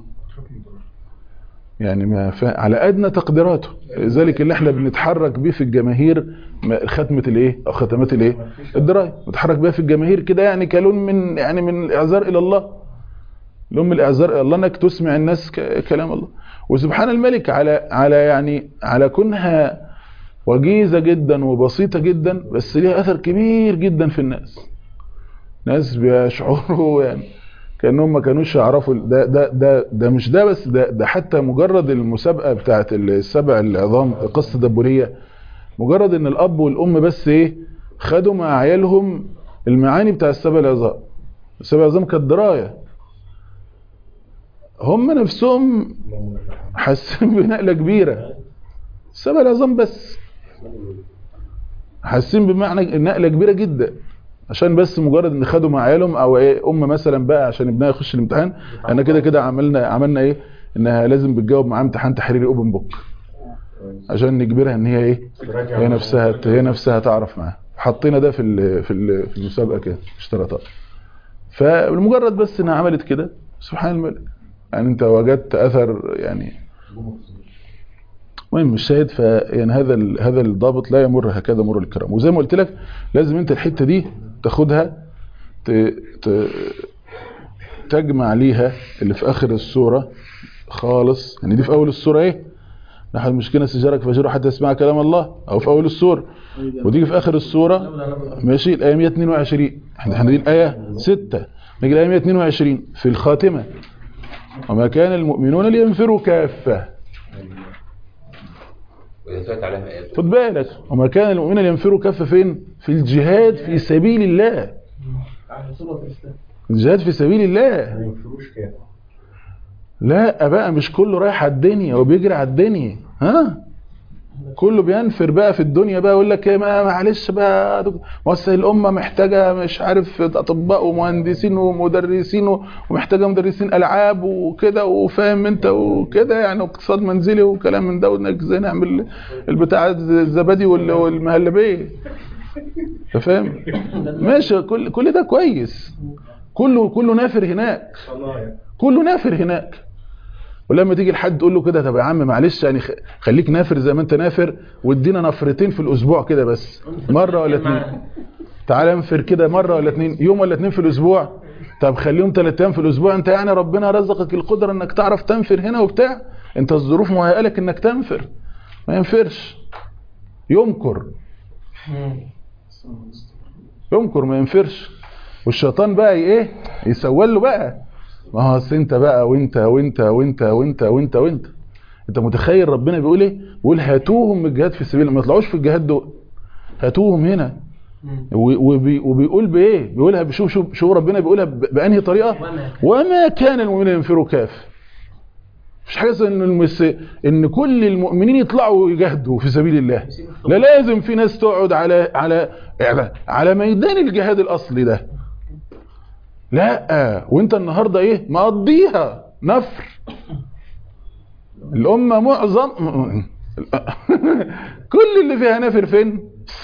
يعني ما ف... على ادنى تقديراته لذلك اللي احنا بنتحرك بيه في الجماهير ما- ختمه الايه او ختمات الايه الدرايه نتحرك بيها في الجماهير كده يعني كلون من يعني من الاعذار الى الله لون من الاعذار الى الله انك تسمع الناس ك... كلام الله وسبحان الملك على على يعني على كونها وجيزه جدا وبسيطه جدا بس ليها اثر كبير جدا في الناس ناس بيشعروا يعني كانهم ما كانوش يعرفوا ده ده ده ده مش ده بس ده ده حتى مجرد المسابقه بتاعت السبع العظام قصه دبوريه مجرد ان الاب والام بس ايه خدوا مع عيالهم المعاني بتاع السبع العظام السبع العظام كانت درايه هم نفسهم حاسين بنقله كبيره السبع العظام بس حاسين بمعنى نقله كبيره جدا عشان بس مجرد ان خدوا مع عيالهم او ايه ام مثلا بقى عشان ابنها يخش الامتحان انا كده كده عملنا عملنا ايه انها لازم بتجاوب معاه امتحان تحريري اوبن بوك عشان نجبرها ان هي ايه هي نفسها هي نفسها تعرف معاه حطينا ده في ال في ال في المسابقه كده اشتراطات فمجرد بس انها عملت كده سبحان الملك يعني انت وجدت اثر يعني المهم الشاهد ف يعني هذا ال- هذا الضابط لا يمر هكذا مر الكرام وزي ما قلت لك لازم انت الحته دي تاخدها ت... ت... تجمع ليها اللي في اخر السوره خالص يعني دي في اول السوره ايه نحن مشكلة سجارك فجروا حتى يسمع كلام الله او في اول السوره وتيجي في اخر السوره ماشي الايه 122 احنا احنا دي الايه 6 نيجي الايه 122 في الخاتمه وما كان المؤمنون لينفروا كافه وإذا سألت عليها آيات خد بالك وما كان المؤمنين لينفروا كافه فين في الجهاد في سبيل الله على صورة الإسلام الجهاد في سبيل الله ما ينفروش كده لا بقى مش كله رايح على الدنيا وبيجري على الدنيا ها كله بينفر بقى في الدنيا بقى يقول لك ايه ما معلش بقى يا دكتور، بس الامه محتاجه مش عارف اطباء ومهندسين ومدرسين ومحتاجه مدرسين العاب وكده وفاهم انت وكده يعني اقتصاد منزلي وكلام من ده وانك ازاي نعمل البتاع الزبادي وال- والمهلبيه انت فاهم ماشي كل كل ده كويس كله كله نافر هناك الله يعني كله نافر هناك ولما تيجي لحد تقول له كده طب يا عم معلش يعني خ- خليك نافر زي ما انت نافر وادينا نفرتين في الاسبوع كده بس مره ولا اتنين تعال انفر كده مره ولا اتنين يوم ولا اتنين في الاسبوع طب خليهم ثلاث ايام في الاسبوع انت يعني ربنا رزقك القدره انك تعرف تنفر هنا وبتاع انت الظروف مهيئه لك انك تنفر ما ينفرش يمكر يمكر ما ينفرش والشيطان بقى ايه يسول له بقى ما هو أصل انت بقى وانت وانت وانت وانت وانت وانت انت متخيل ربنا بيقول ايه بيقول هاتوهم من الجهاد في سبيل الله ما يطلعوش في الجهاد دول هاتوهم هنا و- وبي وبيقول بايه بيقولها بشوف شوف شوف ربنا بيقولها ب- بانهي طريقه وما كان المؤمنين ينفروا كاف مش حاجه اسمها ان المس... ان كل المؤمنين يطلعوا يجاهدوا في سبيل الله لا لازم في ناس تقعد على على على, على ميدان الجهاد الاصلي ده لا وانت النهارده ايه مقضيها نفر الامه معظم كل اللي فيها نافر فين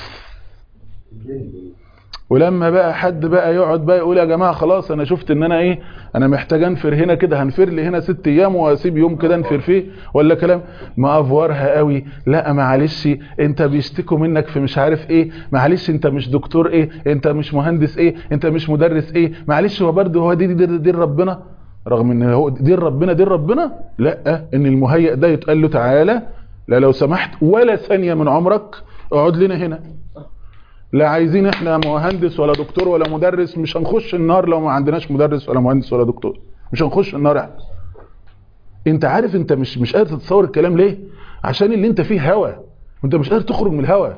ولما بقى حد بقى يقعد بقى يقول يا جماعه خلاص انا شفت ان انا ايه انا محتاج انفر هنا كده هنفر لي هنا ست ايام واسيب يوم كده انفر فيه ولا كلام ما افورها قوي لا معلش انت بيشتكوا منك في مش عارف ايه معلش انت مش دكتور ايه انت مش مهندس ايه انت مش مدرس ايه معلش هو برضه هو دي دي, دي, دي ربنا رغم ان هو دين ربنا دين ربنا لا ان المهيئ ده يتقال له تعالى لا لو سمحت ولا ثانيه من عمرك اقعد لنا هنا لا عايزين احنا مهندس ولا دكتور ولا مدرس مش هنخش النار لو ما عندناش مدرس ولا مهندس ولا دكتور مش هنخش النار احنا انت عارف انت مش مش قادر تتصور الكلام ليه عشان اللي انت فيه هوى وانت مش قادر تخرج من الهوى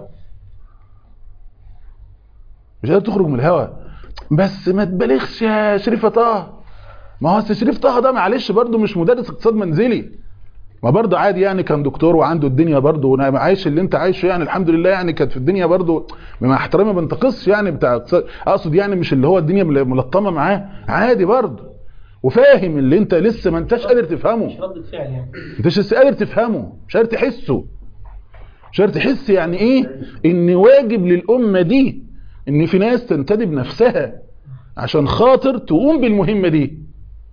مش قادر تخرج من الهوى بس ما تبالغش يا شريف طه ما هو أصل شريف طه ده معلش برضه مش مدرس اقتصاد منزلي ما برضه عادي يعني كان دكتور وعنده الدنيا برضه وانا عايش اللي انت عايشه يعني الحمد لله يعني كانت في الدنيا برضه مع احترامي ما بنتقصش يعني بتاع اقتصاد- اقصد يعني مش اللي هو الدنيا مل- ملطمه معاه عادي برضه وفاهم اللي انت لسه ما انتش قادر تفهمه مش ردة فعل يعني انت مش لسه قادر تفهمه مش قادر تحسه مش قادر تحس يعني ايه ان واجب للامه دي ان في ناس تنتدب نفسها عشان خاطر تقوم بالمهمه دي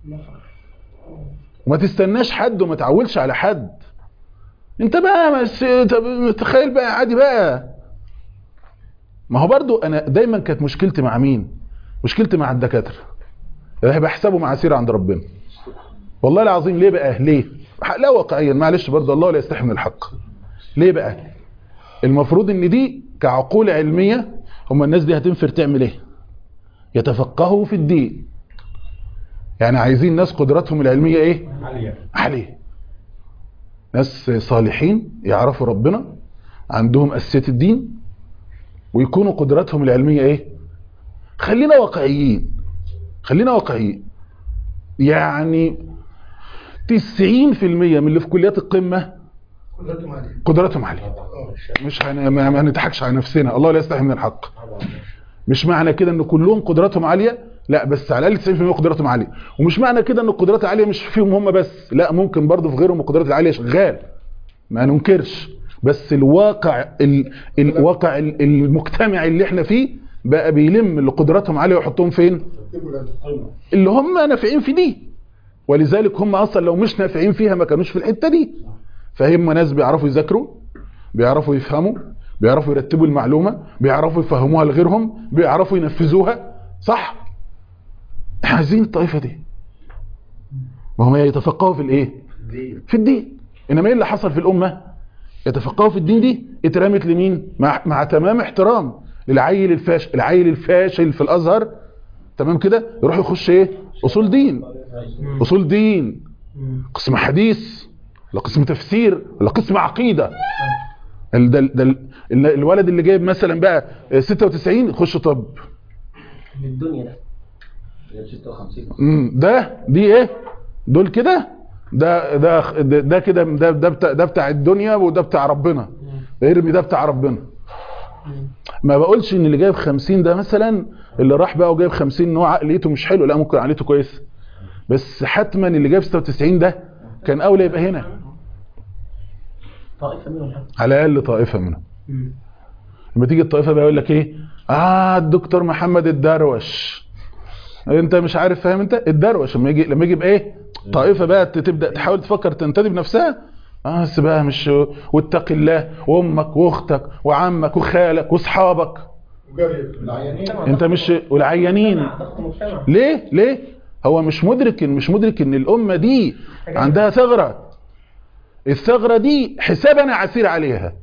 وما تستناش حد وما تعولش على حد انت بقى بس طب تخيل بقى عادي بقى ما هو برضو انا دايما كانت مشكلتي مع مين مشكلتي مع الدكاتره اللي بحسبه معاصير عند ربنا والله العظيم ليه بقى ليه لا واقعيا معلش برضو الله لا يستحي من الحق ليه بقى المفروض ان دي كعقول علميه هم الناس دي هتنفر تعمل ايه يتفقهوا في الدين يعني عايزين ناس قدراتهم العلميه ايه عالية عليه ناس صالحين يعرفوا ربنا عندهم أساسيات الدين ويكونوا قدراتهم العلمية ايه خلينا واقعيين خلينا واقعيين يعني 90% من اللي في كليات القمه قدرتهم عليه قدراتهم عاليه مش هن... ما ما هنضحكش على نفسنا الله لا يستحي من الحق مش معنى كده ان كلهم قدراتهم عاليه لا بس على الاقل 90% قدراتهم عاليه ومش معنى كده ان القدرات العاليه مش فيهم هم بس لا ممكن برضه في غيرهم القدرات العاليه شغال ما ننكرش بس الواقع ال... الواقع ال- المجتمعي اللي احنا فيه بقى بيلم اللي قدراتهم عاليه ويحطهم فين اللي هم نافعين في دي ولذلك هم اصلا لو مش نافعين فيها ما كانوش في الحته دي فهم ناس بيعرفوا يذاكروا بيعرفوا يفهموا بيعرفوا يرتبوا المعلومه بيعرفوا يفهموها لغيرهم بيعرفوا ينفذوها صح احنا عايزين الطائفه دي وهم يتفقهوا في الايه في الدين انما ايه اللي حصل في الامه يتفقهوا في الدين دي اترمت لمين مع, مع تمام احترام للعيل الفاشل العيل الفاشل في الازهر تمام كده يروح يخش ايه اصول دين اصول دين قسم حديث ولا قسم تفسير ولا قسم عقيده ال- ده ده ال- ال- الولد اللي جايب مثلا بقى 96 يخش طب للدنيا ده امم ده دي ايه دول كده ده ده ده ده كده ده ده بتاع, ده بتاع الدنيا وده بتاع ربنا ارمي ده بتاع ربنا ما بقولش ان اللي جايب 50 ده مثلا اللي راح بقى وجايب 50 ان هو عقليته مش حلو لا ممكن عقليته كويسه بس حتما اللي جايب 96 ده كان اولى يبقى هنا طائفة منهم حتى على الاقل طائفه منهم لما تيجي الطائفه بقى يقول لك ايه اه الدكتور محمد الدروش انت مش عارف فاهم انت الدروش لما يجي لما يجي بقى ايه طائفه بقى تبدا تحاول تفكر تنتدب نفسها اه بس بقى مش واتق الله وامك واختك وعمك وخالك واصحابك وجري العيانين انت مش والعيانين ضغط مجتمع ليه ليه هو مش مدرك مش مدرك ان الامه دي عندها ثغره الثغره دي حسابنا عسير عليها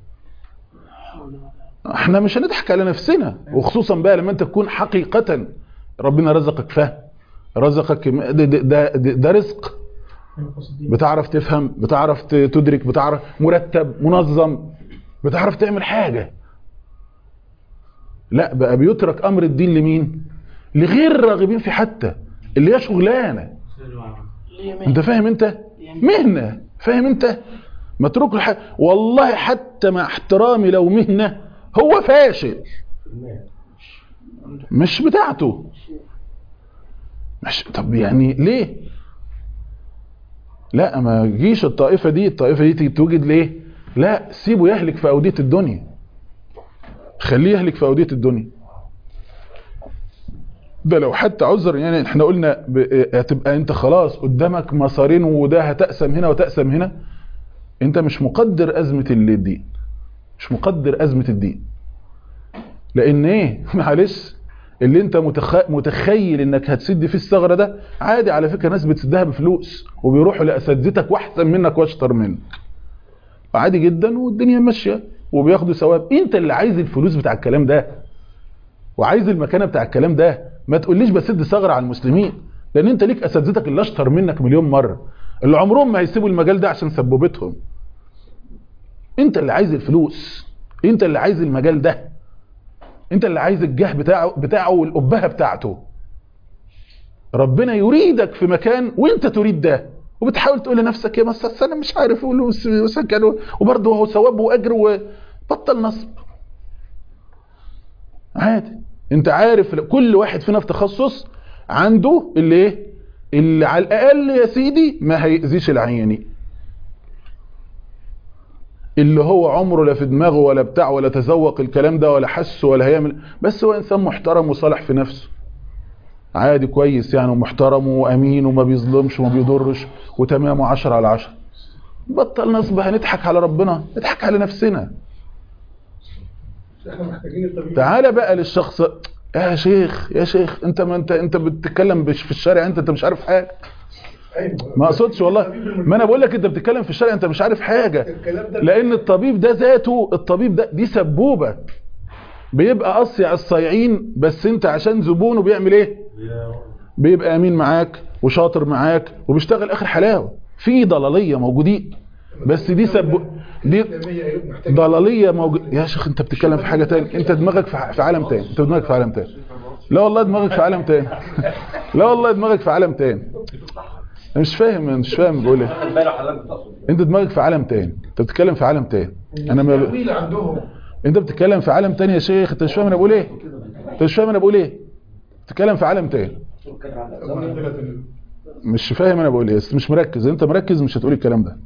احنا مش هنضحك على نفسنا وخصوصا بقى لما انت تكون حقيقه ربنا رزقك فهم رزقك ده, ده, ده, ده رزق ينقص الدين بتعرف تفهم بتعرف ت- تدرك بتعرف مرتب منظم بتعرف تعمل حاجة لا بقى بيترك امر الدين لمين لغير الراغبين في حتى اللي هي شغلانه انت فاهم انت مهنه فاهم انت متروك الح... والله حتى مع احترامي لو مهنه هو فاشل مش بتاعته مش طب يعني ليه لا ما جيش الطائفة دي الطائفة دي تيجي توجد ليه لا سيبه يهلك في أودية الدنيا خليه يهلك في أودية الدنيا ده لو حتى عذر يعني احنا قلنا ب- هتبقى انت خلاص قدامك مسارين وده هتقسم هنا وتقسم هنا انت مش مقدر أزمة الدين مش مقدر أزمة الدين لان ايه معلش اللي انت متخ... متخيل انك هتسد فيه الثغره ده عادي على فكره ناس بتسدها بفلوس وبيروحوا لاساتذتك واحسن منك واشطر منك عادي جدا والدنيا ماشيه وبياخدوا ثواب انت اللي عايز الفلوس بتاع الكلام ده وعايز المكانه بتاع الكلام ده ما تقوليش بسد ثغره على المسلمين لان انت ليك اساتذتك اللي اشطر منك مليون مره اللي عمرهم ما هيسيبوا المجال ده عشان سبوبتهم انت اللي عايز الفلوس انت اللي عايز المجال ده انت اللي عايز الجاه بتاعه بتاعه والأبهة بتاعته ربنا يريدك في مكان وانت تريد ده وبتحاول تقول لنفسك يا بس انا مش عارف اقول وسكن وبرضه هو ثواب واجر وبطل نصب عادي انت عارف كل واحد فينا في تخصص عنده اللي ايه اللي على الاقل يا سيدي ما هيأذيش العيانين اللي هو عمره لا في دماغه ولا بتاع ولا تذوق الكلام ده ولا حسه ولا هيعمل بس هو انسان محترم وصالح في نفسه عادي كويس يعني ومحترم وامين وما بيظلمش وما بيضرش وتمامه عشرة على عشرة بطل نصب هنضحك على ربنا نضحك على نفسنا احنا محتاجين الطبيب تعالى بقى للشخص يا شيخ يا شيخ انت ما انت انت بتتكلم بش- في الشارع انت انت مش عارف حاجه ايوه ما اقصدش والله ما انا بقول لك انت بتتكلم في الشارع انت مش عارف حاجه الكلام ده لان الطبيب ده ذاته الطبيب ده دي سبوبه بيبقى اصيع الصايعين بس انت عشان زبونه بيعمل ايه بيبقى امين معاك وشاطر معاك وبيشتغل اخر حلاوه في ضلاليه موجودين بس دي سب دي محتاج ضلاليه موجود يا شيخ انت بتتكلم في حاجه تاني انت دماغك في في عالم تاني انت دماغك في عالم تاني لا والله دماغك في عالم تاني لا والله دماغك في عالم تاني انا مش فاهم مش فاهم بقول ايه خد باله حضرتك بتقصد انت دماغك في عالم تاني انت بتتكلم في عالم تاني انا ما ب... التأويل عندهم انت بتتكلم في عالم تاني يا شيخ انت مش فاهم انا بقول ايه انت مش فاهم انا بقول ايه بتتكلم في عالم تاني معدلة مش فاهم انا بقول ايه بس مش مركز انت مركز مش هتقول الكلام ده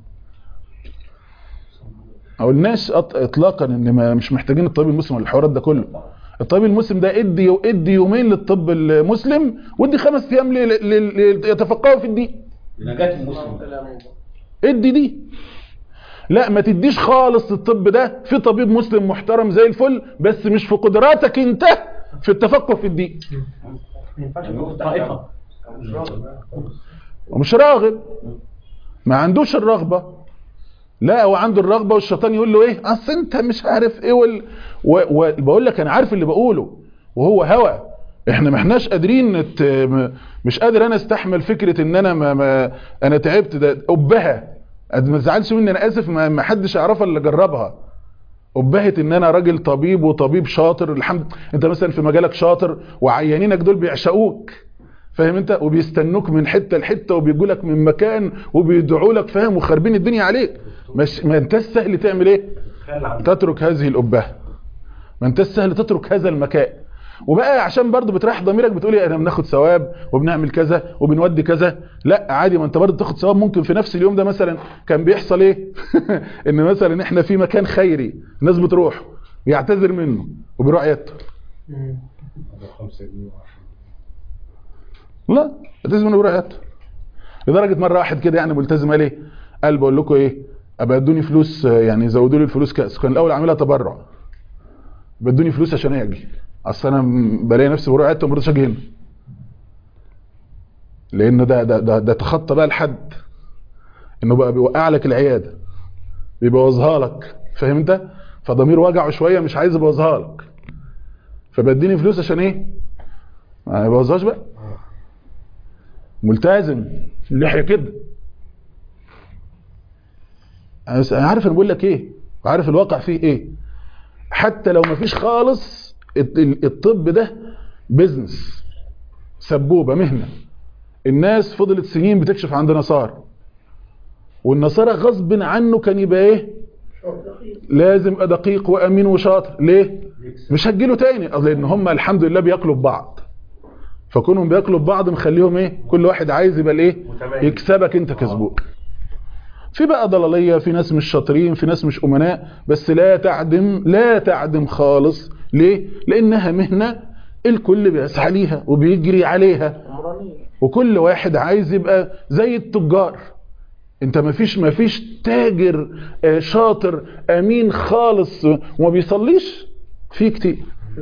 ما قلناش أط- اطلاقا ان ما مش محتاجين الطبيب المسلم ولا الحوارات ده كله الطبيب المسلم ده ادي ادي يومين للطب المسلم وادي خمس ايام ل- ل- ل- يتفقهوا في الدين لنجاة المسلم ادي دي لا ما تديش خالص الطب ده في طبيب مسلم محترم زي الفل بس مش في قدراتك انت في التفقه في الدين ما ينفعش يكون طائفة ومش راغب ما عندوش الرغبة لا هو عنده الرغبة والشيطان يقول له ايه اصل انت مش عارف ايه وال... و... وبقول لك انا عارف اللي بقوله وهو هوى احنا ما احناش قادرين نت... م- مش قادر انا استحمل فكرة ان انا ما... ما... انا تعبت ده ابها ما تزعلش مني انا اسف ما... ما حدش يعرفها الا جربها أبهت ان انا راجل طبيب وطبيب شاطر الحمد انت مثلا في مجالك شاطر وعيانينك دول بيعشقوك فاهم انت وبيستنوك من حته لحته وبيجوا لك من مكان وبيدعوا لك فاهم وخاربين الدنيا عليك مش ما انت سهل تعمل ايه تترك هذه الأبهة ما انت سهل تترك هذا المكان وبقى عشان برضو بتريح ضميرك بتقولي انا بناخد ثواب وبنعمل كذا وبنودي كذا لا عادي ما انت برضو تاخد ثواب ممكن في نفس اليوم ده مثلا كان بيحصل ايه ان مثلا احنا في مكان خيري الناس بتروح يعتذر منه وبيروح يتر لا يعتذر منه وبيروح يتر لدرجه مره واحد كده يعني ملتزم قال ايه قال بقول لكم ايه ابقى ادوني فلوس يعني زودوا لي الفلوس كاس كان الاول عاملها تبرع بدوني فلوس عشان اجي اصل انا م- بلاقي نفسي بروح عيادته وما برضاش اجي هنا لانه ده ده ده, ده تخطى بقى الحد انه بقى بيوقع لك العياده بيبوظها لك فاهم انت فضمير وجعه شويه مش عايز يبوظها لك فبديني فلوس عشان ايه ما يبوظهاش بقى ملتزم اللحيه كده انا بس- أنا عارف انا بقول لك ايه وعارف الواقع فيه ايه حتى لو ما فيش خالص الط- ال- الطب ده بيزنس سبوبه مهنه الناس فضلت سنين بتكشف عند نصارى والنصارى غصب عنه كان يبقى ايه لازم يبقى دقيق وامين وشاطر ليه مش هتجيله تاني أصل لان هم الحمد لله بياكلوا ببعض فكونهم بياكلوا ببعض مخليهم ايه كل واحد عايز يبقى الايه متميز. يكسبك انت كسبوك في بقى ضلاليه في ناس مش شاطرين في ناس مش امناء بس لا تعدم لا تعدم خالص ليه لانها مهنه الكل بيسعى ليها وبيجري عليها وكل واحد عايز يبقى زي التجار انت ما فيش ما فيش تاجر آه، شاطر امين خالص وما بيصليش في كتير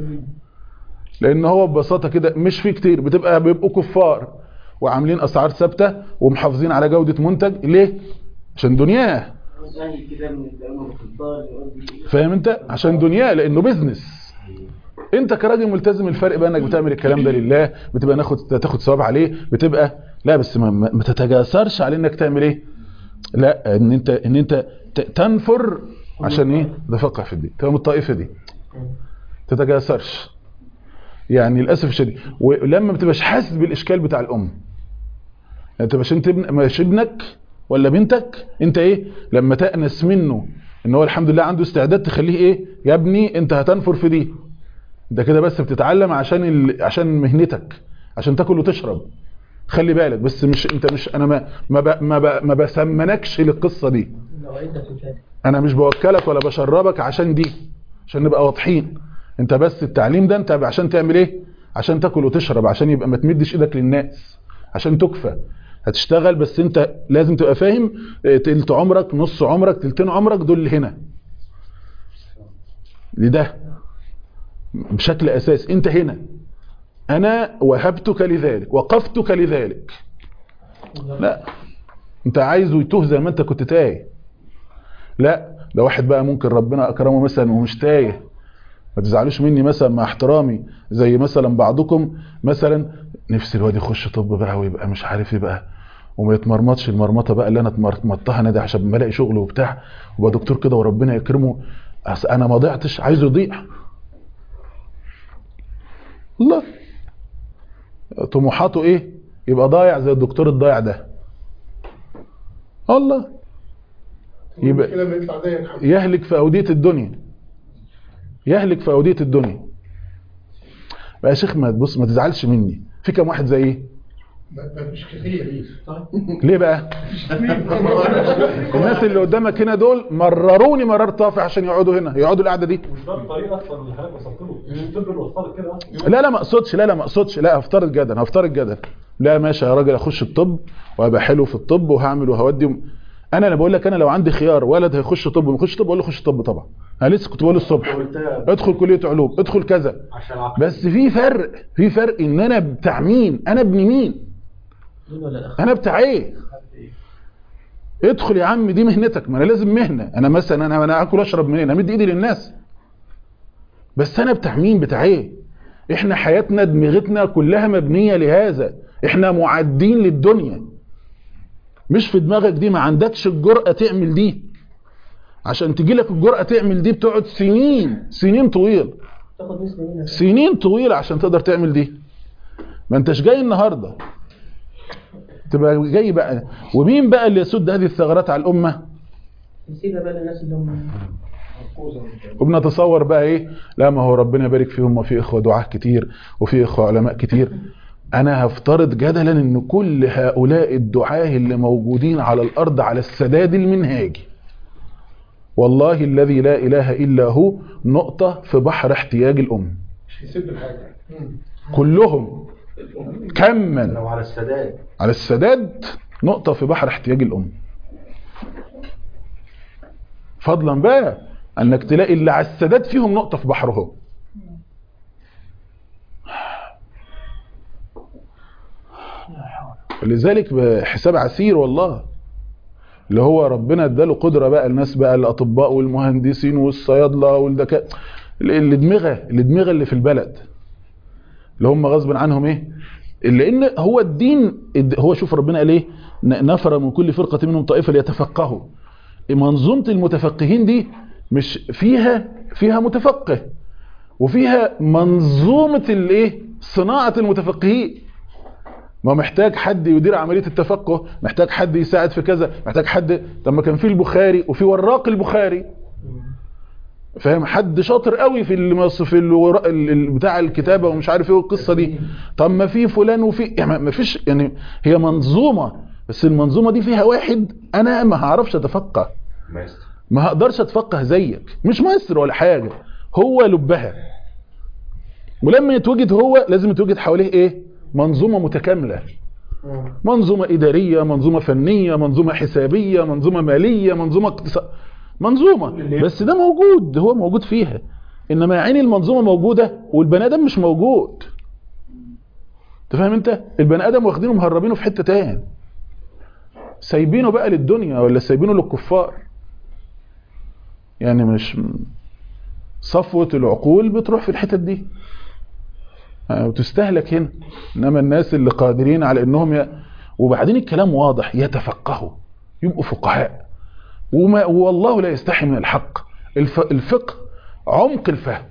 لان هو ببساطه كده مش في كتير بتبقى بيبقوا كفار وعاملين اسعار ثابته ومحافظين على جوده منتج ليه عشان دنياه زي كده من الأمر في الدار يقضي فاهم انت عشان دنياه لانه بيزنس انت كراجل ملتزم الفرق بقى انك بتعمل الكلام ده لله بتبقى ناخد تاخد ثواب عليه بتبقى لا بس ما, ما ما تتجاسرش على انك تعمل ايه لا ان انت ان انت ت- تنفر عشان ايه ده فقه في الدين تبقى من الطائفه دي تتجاسرش يعني للاسف الشديد ولما ما بتبقاش حاسس بالاشكال بتاع الام يعني تبقاش انت ابن مش ابنك ولا بنتك انت ايه لما تأنس منه ان هو الحمد لله عنده استعداد تخليه ايه يا ابني انت هتنفر في دي انت كده بس بتتعلم عشان ال... عشان مهنتك عشان تاكل وتشرب خلي بالك بس مش انت مش انا ما ما ب... ما, ب... ما بسمنكش للقصه دي لو عدة ذلك انا مش بوكلك ولا بشربك عشان دي عشان نبقى واضحين انت بس التعليم ده انت عشان تعمل ايه عشان تاكل وتشرب عشان يبقى ما تمدش ايدك للناس عشان تكفى هتشتغل بس انت لازم تبقى فاهم اه، تلت عمرك نص عمرك تلتين عمرك دول اللي هنا لده بشكل اساسي انت هنا انا وهبتك لذلك وقفتك لذلك لا انت عايزه يتوه زي ما انت كنت تايه لا ده واحد بقى ممكن ربنا اكرمه مثلا ومش تايه ما تزعلوش مني مثلا مع احترامي زي مثلا بعضكم مثلا نفسي الواد يخش طب بقى ويبقى مش عارف يبقى وما يتمرمطش المرمطه بقى اللي انا اتمرمطتها انا ده عشان ما الاقي شغل وبتاع وبقى دكتور كده وربنا يكرمه أصل انا ما ضيعتش عايزه يضيع الله طموحاته ايه يبقى ضايع زي الدكتور الضايع ده الله يبقى كده لما يطلع زيك حبيبي يهلك في أودية الدنيا يهلك في أودية الدنيا بقى يا شيخ ما تبص ما تزعلش مني في كم واحد زي ايه ما ما فيش كتير صح؟ ليه بقى الناس اللي قدامك هنا دول مرروني مرار طافح عشان يقعدوا هنا يقعدوا القعده دي مش ده الطريق اصلا اللي حضرتك وصلت له مش الطب اللي وصلك كده اصلا لا لا ما اقصدش لا لا ما اقصدش لا هفترض جدل هفترض جدل لا ماشي يا راجل اخش الطب وهبقى حلو في الطب وهعمل وهودي و... انا انا بقول لك انا لو عندي خيار ولد هيخش طب وما يخش طب اقول له خش طب طبعا انا لسه كنت بقول الصبح ادخل كليه علوم ادخل كذا عشان عقل بس في فرق في فرق ان انا بتاع مين انا ابن مين مين ولا الاخ انا بتاع ايه ادخل يا عم دي مهنتك ما انا لازم مهنه انا مثلا انا انا اكل اشرب منين امد ايدي للناس بس انا بتاع مين بتاع ايه احنا حياتنا دماغتنا كلها مبنيه لهذا احنا معدين للدنيا مش في دماغك دي ما عندكش الجرأة تعمل دي عشان تجي لك الجرأة تعمل دي بتقعد سنين سنين طويل تاخد نسبه منها سنين طويلة عشان تقدر تعمل دي ما انتش جاي النهاردة تبقى جاي بقى ومين بقى اللي يسد هذه الثغرات على الأمة نسيبها بقى للناس اللي هم وبنتصور بقى ايه لا ما هو ربنا يبارك فيهم وفي اخوة دعاة كتير وفي اخوة علماء كتير انا هفترض جدلا ان كل هؤلاء الدعاة اللي موجودين على الارض على السداد المنهاجي والله الذي لا اله الا هو نقطة في بحر احتياج الام مش هيسد الحاجه مم. كلهم كما لو على السداد على السداد نقطة في بحر احتياج الأم فضلا بقى أنك تلاقي اللي على السداد فيهم نقطة في بحرهم لذلك بحساب عسير والله اللي هو ربنا اداله قدرة بقى الناس بقى الأطباء والمهندسين والصيادلة والدكاترة اللي دماغه اللي دماغه اللي في البلد اللي هم غصب عنهم ايه لان هو الدين الد- هو شوف ربنا قال ايه ن- نفر من كل فرقه منهم طائفه ليتفقهوا منظومه المتفقهين دي مش فيها فيها متفقه وفيها منظومه الايه صناعه المتفقهين ما محتاج حد يدير عمليه التفقه محتاج حد يساعد في كذا محتاج حد طب ما كان في البخاري وفي وراق البخاري فاهم حد شاطر قوي في المص في الورا- ال- ال- بتاع الكتابه ومش عارف ايه والقصه دي طب ما في فلان وفي يعني ما فيش يعني هي منظومه بس المنظومه دي فيها واحد انا ما هعرفش اتفقه ماستر ما هقدرش اتفقه زيك مش مصر ولا حاجه هو لبها ولما يتوجد هو لازم يتوجد حواليه ايه منظومه متكامله منظومه اداريه منظومه فنيه منظومه حسابيه منظومه ماليه منظومه اقتصاد منظومه بس ده موجود هو موجود فيها انما يا عيني المنظومه موجوده والبني ادم مش موجود انت فاهم انت البني ادم واخدينه مهربينه في حته تاني سايبينه بقى للدنيا ولا سايبينه للكفار يعني مش صفوة العقول بتروح في الحتت دي آه، وتستهلك هنا انما الناس اللي قادرين على انهم ي... وبعدين الكلام واضح يتفقهوا يبقوا فقهاء وما والله لا يستحي من الحق الف... الفقه عمق الفهم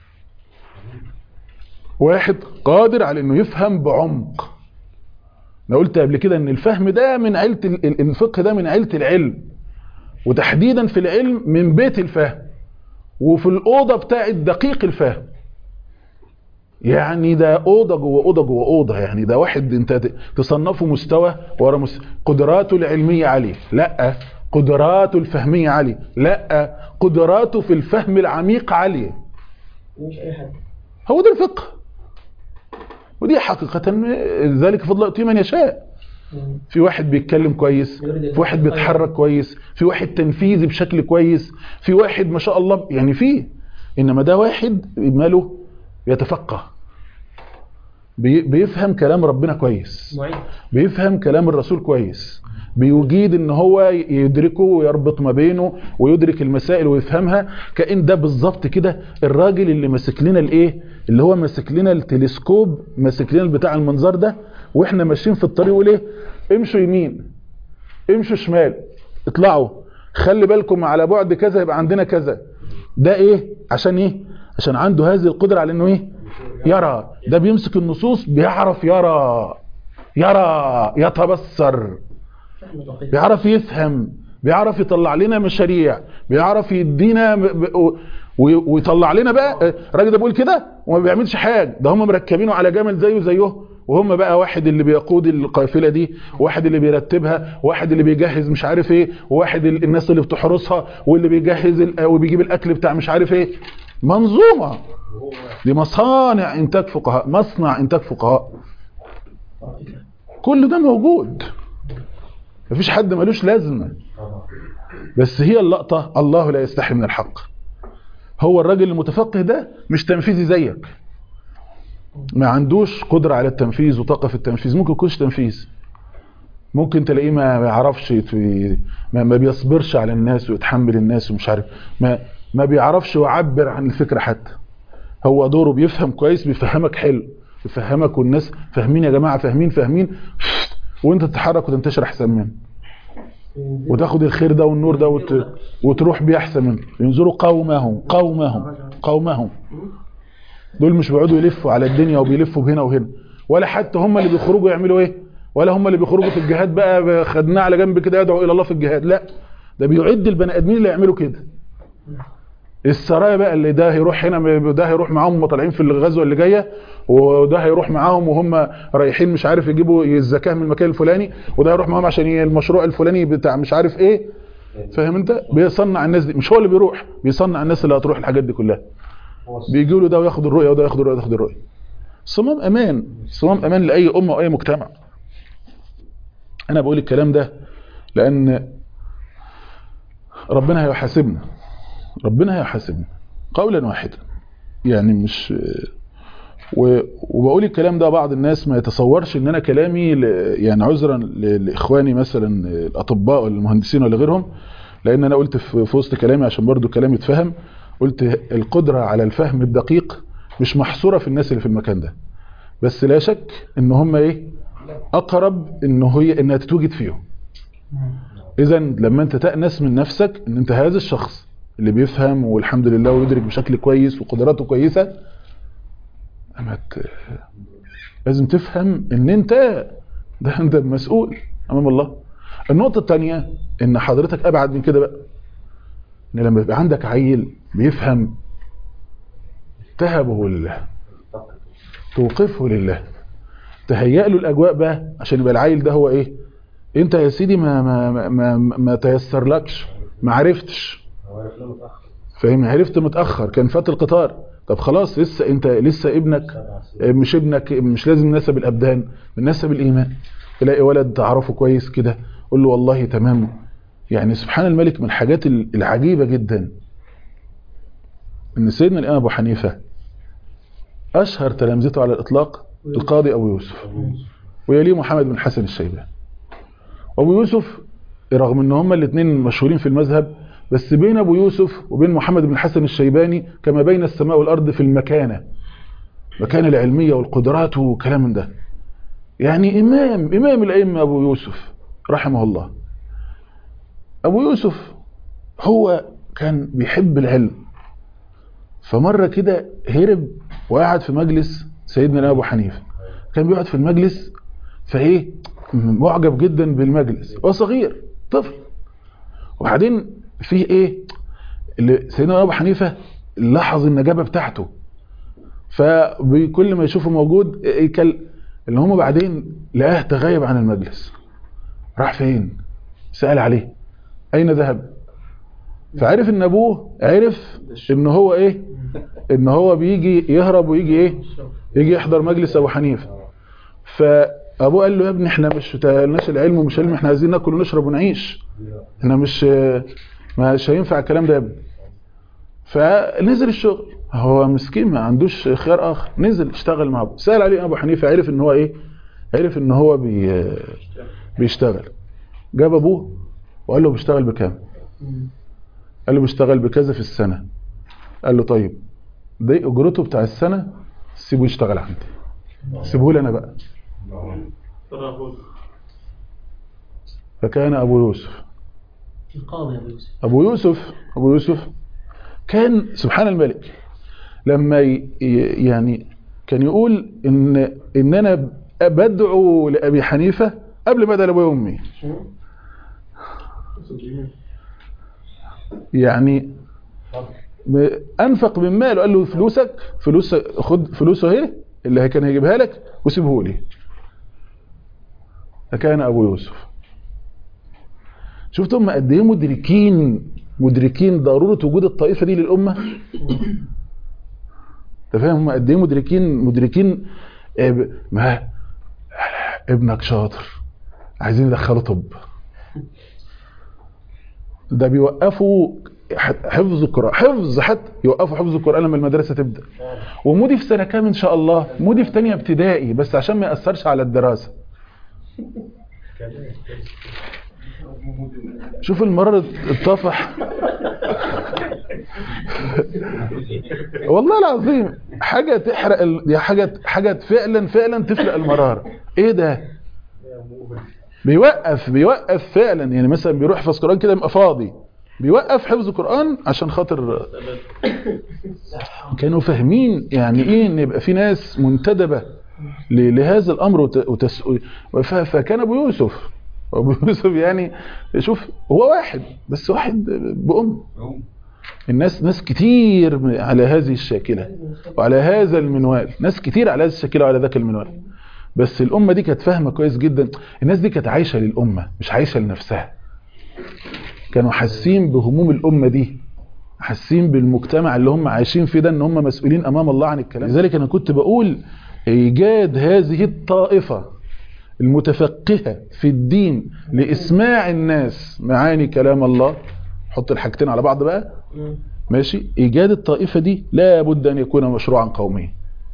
واحد قادر على انه يفهم بعمق انا قلت قبل كده ان الفهم ده من عيله ال- ال- الفقه ده من عيله العلم وتحديدا في العلم من بيت الفهم وفي الاوضه بتاعه دقيق الفهم يعني ده اوضه جوه اوضه جوه اوضه يعني ده واحد انت ت- تصنفه مستوى ورا مستوى قدراته العلميه عاليه لا قدراته الفهميه عاليه لا قدراته في الفهم العميق عاليه مش اي حد هو ده الفقه ودي حقيقة ذلك فضل يؤتيه من يشاء في واحد بيتكلم كويس في واحد بيتحرك كويس في واحد تنفيذي بشكل كويس في واحد ما شاء الله يعني فيه انما ده واحد ماله يتفقه بي- بيفهم كلام ربنا كويس معين بيفهم كلام الرسول كويس بيجيد ان هو يدركه ويربط ما بينه ويدرك المسائل ويفهمها كأن ده بالظبط كده الراجل اللي ماسك لنا الايه اللي هو ماسك لنا التلسكوب ماسك لنا بتاع المنظار ده واحنا ماشيين في الطريق يقول ايه امشوا يمين امشوا شمال اطلعوا خلي بالكم على بعد كذا يبقى عندنا كذا ده ايه عشان ايه عشان عنده هذه القدرة على انه ايه يرى ده بيمسك النصوص بيعرف يرى يرى يتبصر فهم دقيق بيعرف يفهم بيعرف يطلع لنا مشاريع بيعرف يدينا ب- ب- و- و- ويطلع لنا بقى الراجل ده بيقول كده وما بيعملش حاجه ده هم مركبينه على جمل زيه زيه وهم بقى واحد اللي بيقود القافله دي واحد اللي بيرتبها واحد اللي بيجهز مش عارف ايه وواحد ال- الناس اللي بتحرسها واللي بيجهز ال- وبيجيب الاكل بتاع مش عارف ايه منظومه دي مصانع انتاج فقهاء مصنع انتاج فقهاء كل ده موجود مفيش حد ملوش لازمه بس هي اللقطة الله لا يستحي من الحق هو الراجل المتفقه ده مش تنفيذي زيك ما عندوش قدرة على التنفيذ وطاقة في التنفيذ ممكن يكونش تنفيذ ممكن تلاقيه ما بيعرفش يت- ما, ما بيصبرش على الناس ويتحمل الناس ومش عارف ما ما بيعرفش يعبر عن الفكرة حتى هو دوره بيفهم كويس بيفهمك حلو بيفهمك والناس فاهمين يا جماعة فاهمين فاهمين وانت تتحرك وتنتشر احسن منه وتاخد الخير ده والنور ده وت... وتروح بيه احسن منه ينظروا قومهم قومهم قومهم دول مش بيقعدوا يلفوا على الدنيا وبيلفوا هنا وهنا ولا حتى هم اللي بيخرجوا يعملوا ايه ولا هم اللي بيخرجوا في الجهاد بقى خدناه على جنب كده يدعو الى الله في الجهاد لا ده بيعد البني ادمين اللي يعملوا كده السرايا بقى اللي ده هيروح هنا ده هيروح معاهم هم طالعين في الغزوه اللي جايه وده هيروح معاهم وهم رايحين مش عارف يجيبوا الزكاه من المكان الفلاني وده هيروح معاهم عشان ي- المشروع الفلاني بتاع مش عارف ايه فاهم انت بيصنع الناس دي مش هو اللي بيروح بيصنع الناس اللي هتروح الحاجات دي كلها بيجوا له ده وياخد الرؤيه وده ياخد الرؤيه وده ياخد الرؤيه صمام امان صمام امان لاي امه واي مجتمع انا بقول الكلام ده لان ربنا هيحاسبنا ربنا هيحاسبنا قولا واحدا يعني مش و- وبقول الكلام ده بعض الناس ما يتصورش ان انا كلامي ل- يعني عذرا ل- لاخواني مثلا الاطباء ولا المهندسين ولا غيرهم لان انا قلت في في وسط كلامي عشان برضو كلامي يتفهم قلت القدرة على الفهم الدقيق مش محصورة في الناس اللي في المكان ده بس لا شك ان هم ايه اقرب ان هي انها تتوجد فيهم اذا لما انت تأنس من نفسك ان انت هذا الشخص اللي بيفهم والحمد لله ويدرك بشكل كويس وقدراته كويسة اما ت... لازم تفهم ان انت ده انت مسؤول امام الله النقطة الثانية ان حضرتك ابعد من كده بقى ان لما يبقى عندك عيل بيفهم تهبه لله توقفه لله تهيأ له الاجواء بقى عشان يبقى العيل ده هو ايه انت يا سيدي ما ما ما ما, ما تيسرلكش ما عرفتش فاهم عرفت متاخر كان فات القطار طب خلاص لسه انت لسه ابنك مش ابنك مش لازم نسب الابدان من نسب الايمان تلاقي ولد تعرفه كويس كده قول له والله تمام يعني سبحان الملك من الحاجات العجيبه جدا ان سيدنا الامام ابو حنيفه اشهر تلامذته على الاطلاق القاضي ابو يوسف ويليه محمد بن حسن الشيباني ابو يوسف رغم ان هما الاثنين مشهورين في المذهب بس بين ابو يوسف وبين محمد بن الحسن الشيباني كما بين السماء والارض في المكانه مكانه العلميه والقدرات وكلام من ده يعني امام امام الائمه ابو يوسف رحمه الله ابو يوسف هو كان بيحب العلم فمره كده هرب وقعد في مجلس سيدنا ابو حنيفه كان بيقعد في المجلس فايه معجب جدا بالمجلس هو صغير طفل وبعدين في ايه اللي سيدنا ابو حنيفه لاحظ النجابه بتاعته فكل ما يشوفه موجود يكل اللي هم بعدين لقاه تغيب عن المجلس راح فين سأل عليه اين ذهب فعرف ان ابوه عرف ان هو ايه ان هو بيجي يهرب ويجي ايه يجي يحضر مجلس ابو حنيفه فابوه قال له يا ابني احنا مش تقلناش العلم ومش علم احنا عايزين ناكل ونشرب ونعيش احنا مش مش هينفع الكلام ده يا ابني فنزل الشغل هو مسكين ما عندوش خيار اخر نزل اشتغل مع ابوه سال عليه ابو حنيفه عرف ان هو ايه عرف ان هو بي بيشتغل جاب ابوه وقال له بيشتغل بكام قال له بيشتغل بكذا في السنه قال له طيب ده اجرته بتاع السنه سيبه يشتغل عندي سيبه لي انا بقى فكان ابو يوسف القاضي ابو يوسف ابو يوسف ابو يوسف كان سبحان الملك لما ي- يعني كان يقول ان ان انا بدعو لابي حنيفه قبل ما ادعو لابويا وامي يعني م- انفق من ماله قال له فلوسك فلوس خد فلوسه اهي اللي كان هيجيبها لك وسيبه لي فكان ابو يوسف شفت هم قد ايه مدركين مدركين ضروره وجود الطائفه دي للامه انت فاهم هم قد ايه مدركين مدركين آه، ب- ما ابنك شاطر عايزين يدخله طب ده بيوقفوا ح- حفظ القرآن حفظ حتى يوقفوا حفظ القرآن لما المدرسة تبدأ ومودي في سنة كام إن شاء الله مودي في تانية ابتدائي بس عشان ما يأثرش على الدراسة شوف المرة الطفح والله العظيم حاجة تحرق ال... دي حاجة حاجة فعلا فعلا تفرق المرارة ايه ده بيوقف بيوقف فعلا يعني مثلا بيروح يحفظ قرآن كده يبقى فاضي بيوقف حفظ قرآن عشان خاطر كانوا فاهمين يعني ايه ان يبقى في ناس منتدبة ل- لهذا الامر وت- وتس... ف- فكان ابو يوسف ابو يوسف يعني شوف هو واحد بس واحد بأم الناس ناس كتير م- على هذه الشاكلة وعلى هذا المنوال ناس كتير على هذه الشاكلة وعلى ذاك المنوال بس الأمة دي كانت فاهمة كويس جدا الناس دي كانت عايشة للأمة مش عايشة لنفسها كانوا حاسين بهموم الأمة دي حاسين بالمجتمع اللي هم عايشين فيه ده ان هم مسؤولين امام الله عن الكلام لذلك انا كنت بقول ايجاد هذه الطائفة المتفقهة في الدين لاسماع الناس معاني كلام الله حط الحاجتين على بعض بقى ماشي ايجاد الطائفة دي لا بد ان يكون مشروعا قوميا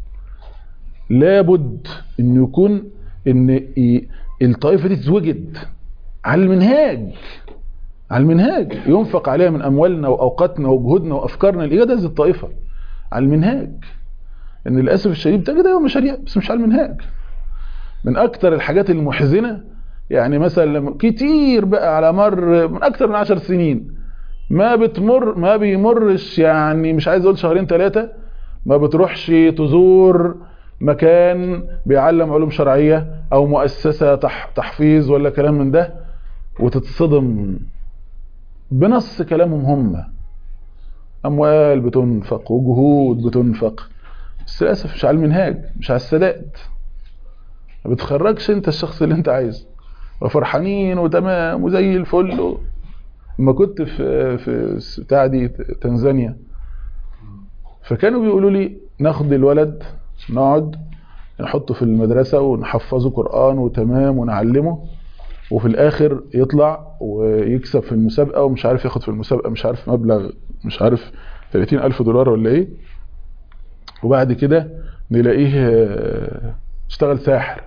لابد انه يكون ان ي- الطائفة دي تتوجد على المنهاج على المنهاج ينفق عليها من اموالنا واوقاتنا وجهودنا وافكارنا لايجاد هذه الطائفة على المنهاج ان للاسف الشديد تجد ايوه مشاريع بس مش على المنهاج من اكتر الحاجات المحزنة يعني مثلا لما كتير بقى على مر من اكتر من عشر سنين ما بتمر ما بيمرش يعني مش عايز اقول شهرين ثلاثة ما بتروحش تزور مكان بيعلم علوم شرعية او مؤسسة تح تحفيظ ولا كلام من ده وتتصدم بنص كلامهم هم اموال بتنفق وجهود بتنفق بس للاسف مش على المنهاج مش على السداد ما بتخرجش انت الشخص اللي انت عايزه وفرحانين وتمام وزي الفل و... لما كنت في في بتاع دي تنزانيا فكانوا بيقولوا لي ناخد الولد نقعد نحطه في المدرسة ونحفظه قرآن وتمام ونعلمه وفي الاخر يطلع ويكسب في المسابقة ومش عارف ياخد في المسابقة مش عارف مبلغ مش عارف 30 ألف دولار ولا ايه وبعد كده نلاقيه آه، اشتغل ساحر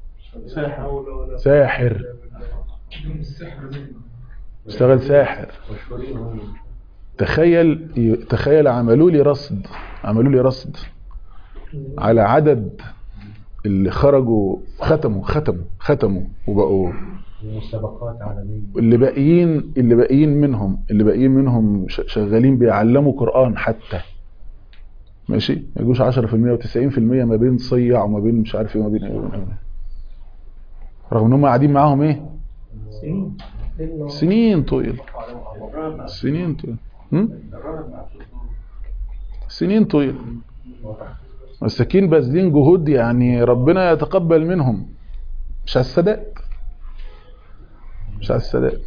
ساحر اشتغل ساحر تخيل تخيل عملوا لي رصد عملوا لي رصد على عدد اللي خرجوا ختموا ختموا ختموا وبقوا مسابقات عالمية اللي باقيين اللي باقيين منهم اللي باقيين منهم ش- شغالين بيعلموا قرآن حتى ماشي ما يجوش 10% و90% ما بين صيع وما بين مش عارف ايه وما بين ايه وما بين ايه رغم ان هم قاعدين معاهم ايه سنين سنين طويل سنين طويل هم؟ سنين طويل مساكين باذلين جهود يعني ربنا يتقبل منهم مش على السداد مش على السداد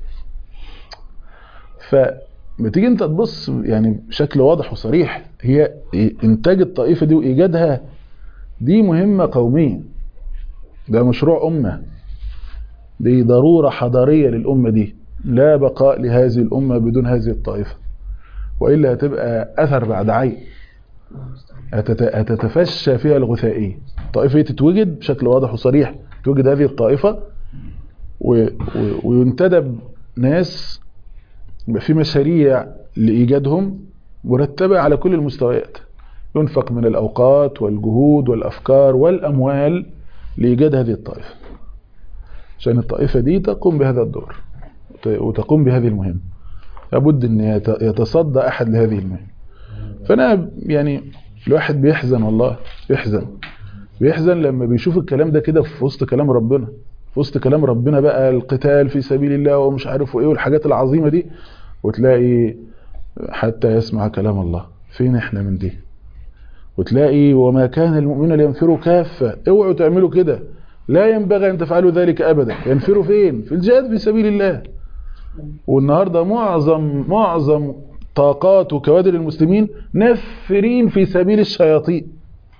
فبتيجي انت تبص يعني بشكل واضح وصريح هي انتاج الطائفة دي وايجادها دي مهمة قومية ده مشروع امة دي ضرورة حضارية للامة دي لا بقاء لهذه الامة بدون هذه الطائفة وإلا هتبقى أثر بعد عين هتت- هتتفشى فيها الغثائية الطائفة دي تتوجد بشكل واضح وصريح توجد هذه الطائفة و... و... وينتدب ناس يبقى في مشاريع لإيجادهم مرتبة على كل المستويات ينفق من الأوقات والجهود والأفكار والأموال لإيجاد هذه الطائفة عشان الطائفة دي تقوم بهذا الدور وت- وتقوم بهذه المهمة لابد أن يت- يتصدى أحد لهذه المهمة فأنا يعني الواحد بيحزن والله بيحزن بيحزن لما بيشوف الكلام ده كده في وسط كلام ربنا في وسط كلام ربنا بقى القتال في سبيل الله ومش عارف ايه والحاجات العظيمة دي وتلاقي حتى يسمع كلام الله فين احنا من دي وتلاقي وما كان المؤمنون لينفروا كافة اوعوا تعملوا كده لا ينبغي ان تفعلوا ذلك ابدا ينفروا فين في الجهاد في سبيل الله والنهاردة معظم معظم طاقات وكوادر المسلمين نفرين في سبيل الشياطين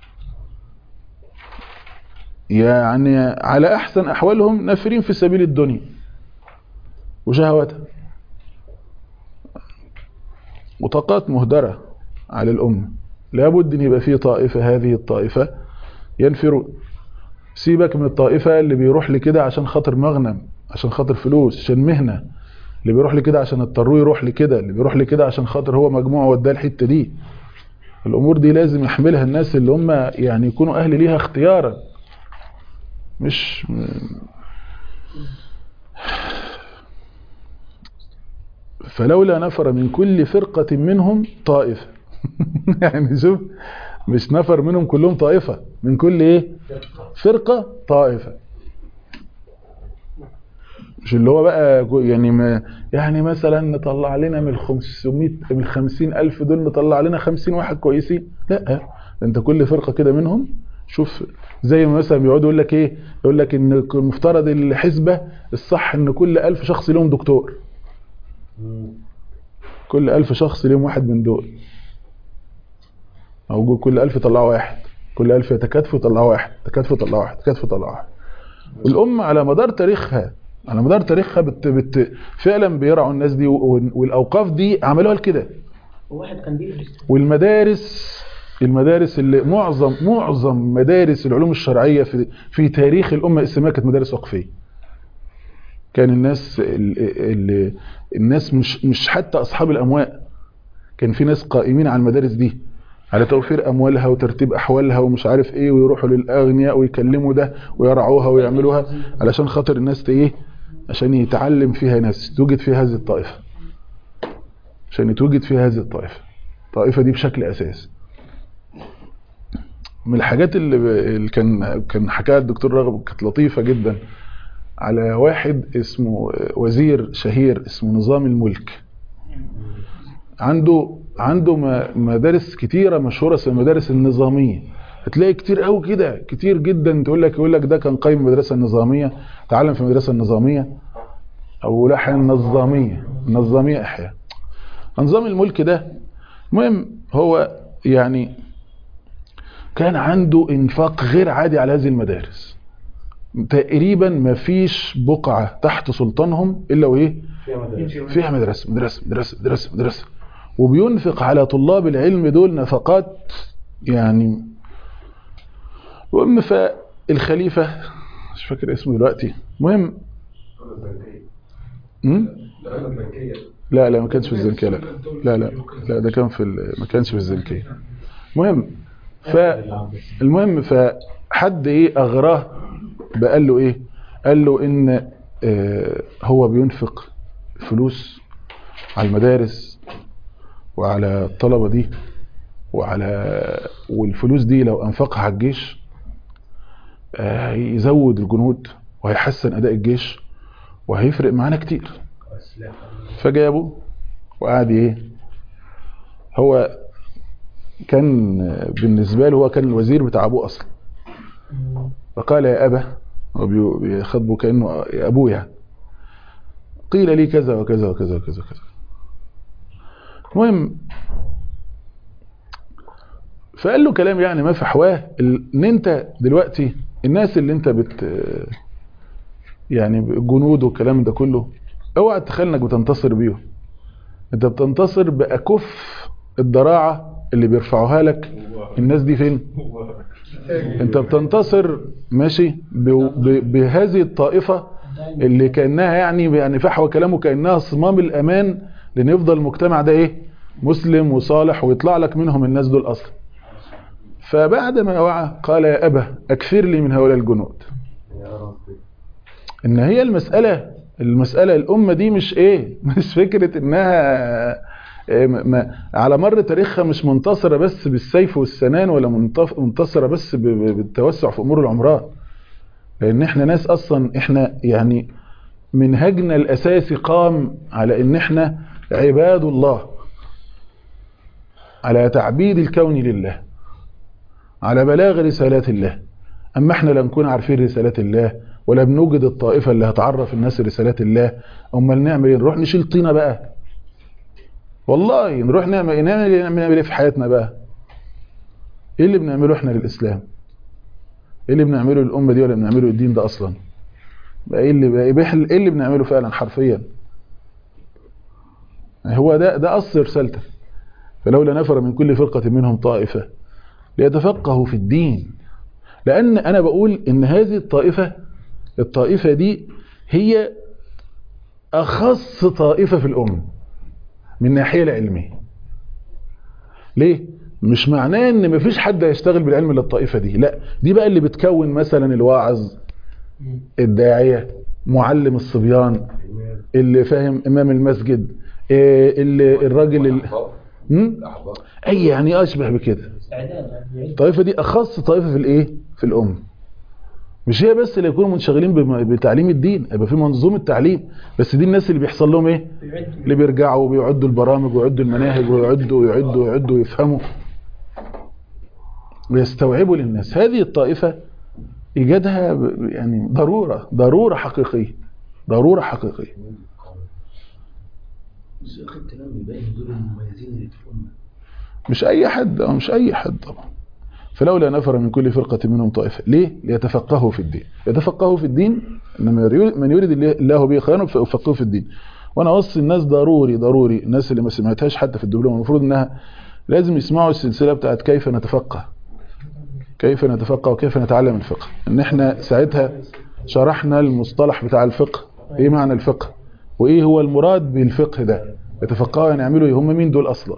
يعني على احسن احوالهم نفرين في سبيل الدنيا وشهواتها وطاقات مهدرة على الأمة لابد ان يبقى فيه طائفة هذه الطائفة ينفرون سيبك من الطائفة اللي بيروح لكده عشان خاطر مغنم عشان خاطر فلوس عشان مهنة اللي بيروح لكده عشان اضطروه يروح لكده اللي بيروح لكده عشان خاطر هو مجموعة وداه الحتة دي الأمور دي لازم يحملها الناس اللي هم يعني يكونوا أهل ليها اختيارا مش فلولا نفر من كل فرقة منهم طائفة يعني شوف مش نفر منهم كلهم طائفة من كل ايه فرقة طائفة مش اللي هو بقى يعني ما يعني مثلا نطلع لنا من ال 500 من ال 50 ألف دول نطلع لنا 50 واحد كويسين لا ده انت كل فرقة كده منهم شوف زي ما مثلا بيقعدوا يقول لك ايه يقول لك ان المفترض الحسبة الصح ان كل ألف شخص لهم دكتور كل ألف شخص ليهم واحد من دول أو كل ألف يطلعوا واحد كل ألف يتكاتفوا يطلعوا واحد يتكاتفوا يطلعوا واحد يتكاتفوا يطلعوا واحد والأمة على مدار تاريخها على مدار تاريخها بت بت فعلا بيرعوا الناس دي والأوقاف دي عملوها لكده وواحد كان بيدرس والمدارس المدارس اللي معظم معظم مدارس العلوم الشرعية في في تاريخ الأمة الإسلامية كانت مدارس وقفية كان الناس ال ال الناس مش مش حتى أصحاب الأموال كان في ناس قائمين على المدارس دي على توفير أموالها وترتيب أحوالها ومش عارف إيه ويروحوا للأغنياء ويكلموا ده ويرعوها ويعملوها علشان خاطر الناس إيه عشان يتعلم فيها ناس توجد فيها هذه الطائفة عشان يتوجد فيها هذه الطائفة الطائفة دي بشكل أساسي من الحاجات اللي, اللي كان كان حكاها الدكتور رغب كانت لطيفة جدا على واحد اسمه وزير شهير اسمه نظام الملك عنده عنده مدارس كتيرة مشهورة اسمها المدارس النظامية هتلاقي كتير قوي كده كتير جدا تقول لك يقول لك ده كان قايم المدرسة النظامية تعلم في المدرسة النظامية او لا احيانا النظامية النظامية احيانا نظام الملك ده المهم هو يعني كان عنده انفاق غير عادي على هذه المدارس تقريبا ما فيش بقعة تحت سلطانهم الا وايه فيها مدرسة مدرسة مدرسة مدرسة مدرسة وبينفق على طلاب العلم دول نفقات يعني المهم فالخليفة مش فاكر اسمه دلوقتي المهم لا لا ما كانش في الزنكية لا لا لا لا ده كان في ما كانش في الزنكية المهم فالمهم فحد ايه اغراه بقال له ايه قال له ان آه هو بينفق فلوس على المدارس وعلى الطلبة دي وعلى والفلوس دي لو انفقها على الجيش آه يزود الجنود وهيحسن اداء الجيش وهيفرق معانا كتير فجابه وقعد ايه هو كان بالنسبة له هو كان الوزير بتاع ابوه اصلا فقال يا ابا هو بيخاطبه كانه يا ابوه يعني قيل لي كذا وكذا وكذا وكذا وكذا المهم فقال له كلام يعني ما في حواه ان انت دلوقتي الناس اللي انت بت يعني الجنود والكلام ده كله اوعى تتخيل انك بتنتصر بيهم انت بتنتصر باكف الضراعه اللي بيرفعوها لك الناس دي فين انت بتنتصر ماشي بهذه الطائفة اللي كأنها يعني يعني فحوى كلامه كأنها صمام الأمان لأن يفضل المجتمع ده ايه مسلم وصالح ويطلع لك منهم الناس دول أصلا فبعد ما وعى قال يا أبا أكثر لي من هؤلاء الجنود إن هي المسألة المسألة الأمة دي مش ايه مش فكرة إنها ما على مر تاريخها مش منتصرة بس بالسيف والسنان ولا منتصرة بس بالتوسع في أمور العمران لان احنا ناس اصلا احنا يعني منهجنا الاساسي قام على ان احنا عباد الله على تعبيد الكون لله على بلاغ رسالات الله اما احنا لا نكون عارفين رسالات الله ولا بنوجد الطائفة اللي هتعرف الناس رسالات الله امال نعمل ايه نروح نشيل طينة بقى والله نروح نعمل نعمل نعمل ايه في حياتنا بقى ايه اللي بنعمله احنا للاسلام ايه اللي بنعمله للامه دي ولا بنعمله للدين ده اصلا بقى ايه اللي بقى ايه اللي بنعمله فعلا حرفيا هو ده ده اصل رسالته فلولا نفر من كل فرقه منهم طائفه ليتفقهوا في الدين لان انا بقول ان هذه الطائفه الطائفه دي هي اخص طائفه في الامه من الناحيه العلميه ليه مش معناه ان مفيش حد هيشتغل بالعلم الا الطائفه دي لا دي بقى اللي بتكون مثلا الواعظ الداعيه معلم الصبيان اللي فاهم امام المسجد اللي الراجل ال... اي يعني اشبه بكده الطائفه دي اخص طائفه في الايه في الامه مش هي بس اللي يكونوا منشغلين بتعليم الدين يبقى في منظومه تعليم بس دي الناس اللي بيحصل لهم ايه اللي بيرجعوا وبيعدوا البرامج ويعدوا المناهج ويعدوا ويعدوا ويعدوا ويفهموا ويستوعبوا للناس هذه الطائفة إيجادها يعني ضرورة ضرورة حقيقية ضرورة حقيقية بس اخر كلام يبين دول المميزين اللي في الامه مش أي حد أو مش أي حد طبعا فلولا نفر من كل فرقة منهم طائفة ليه؟ ليتفقهوا في الدين يتفقهوا في الدين إنما من يريد الله به خيرا فيفقهوا في الدين وأنا أوصي الناس ضروري ضروري الناس اللي ما سمعتهاش حتى في الدبلوم المفروض إنها لازم يسمعوا السلسلة بتاعت كيف نتفقه كيف نتفقه وكيف نتعلم الفقه ان احنا ساعتها شرحنا المصطلح بتاع الفقه ايه معنى الفقه وايه هو المراد بالفقه ده يتفقهوا يعني يعملوا ايه هم مين دول اصلا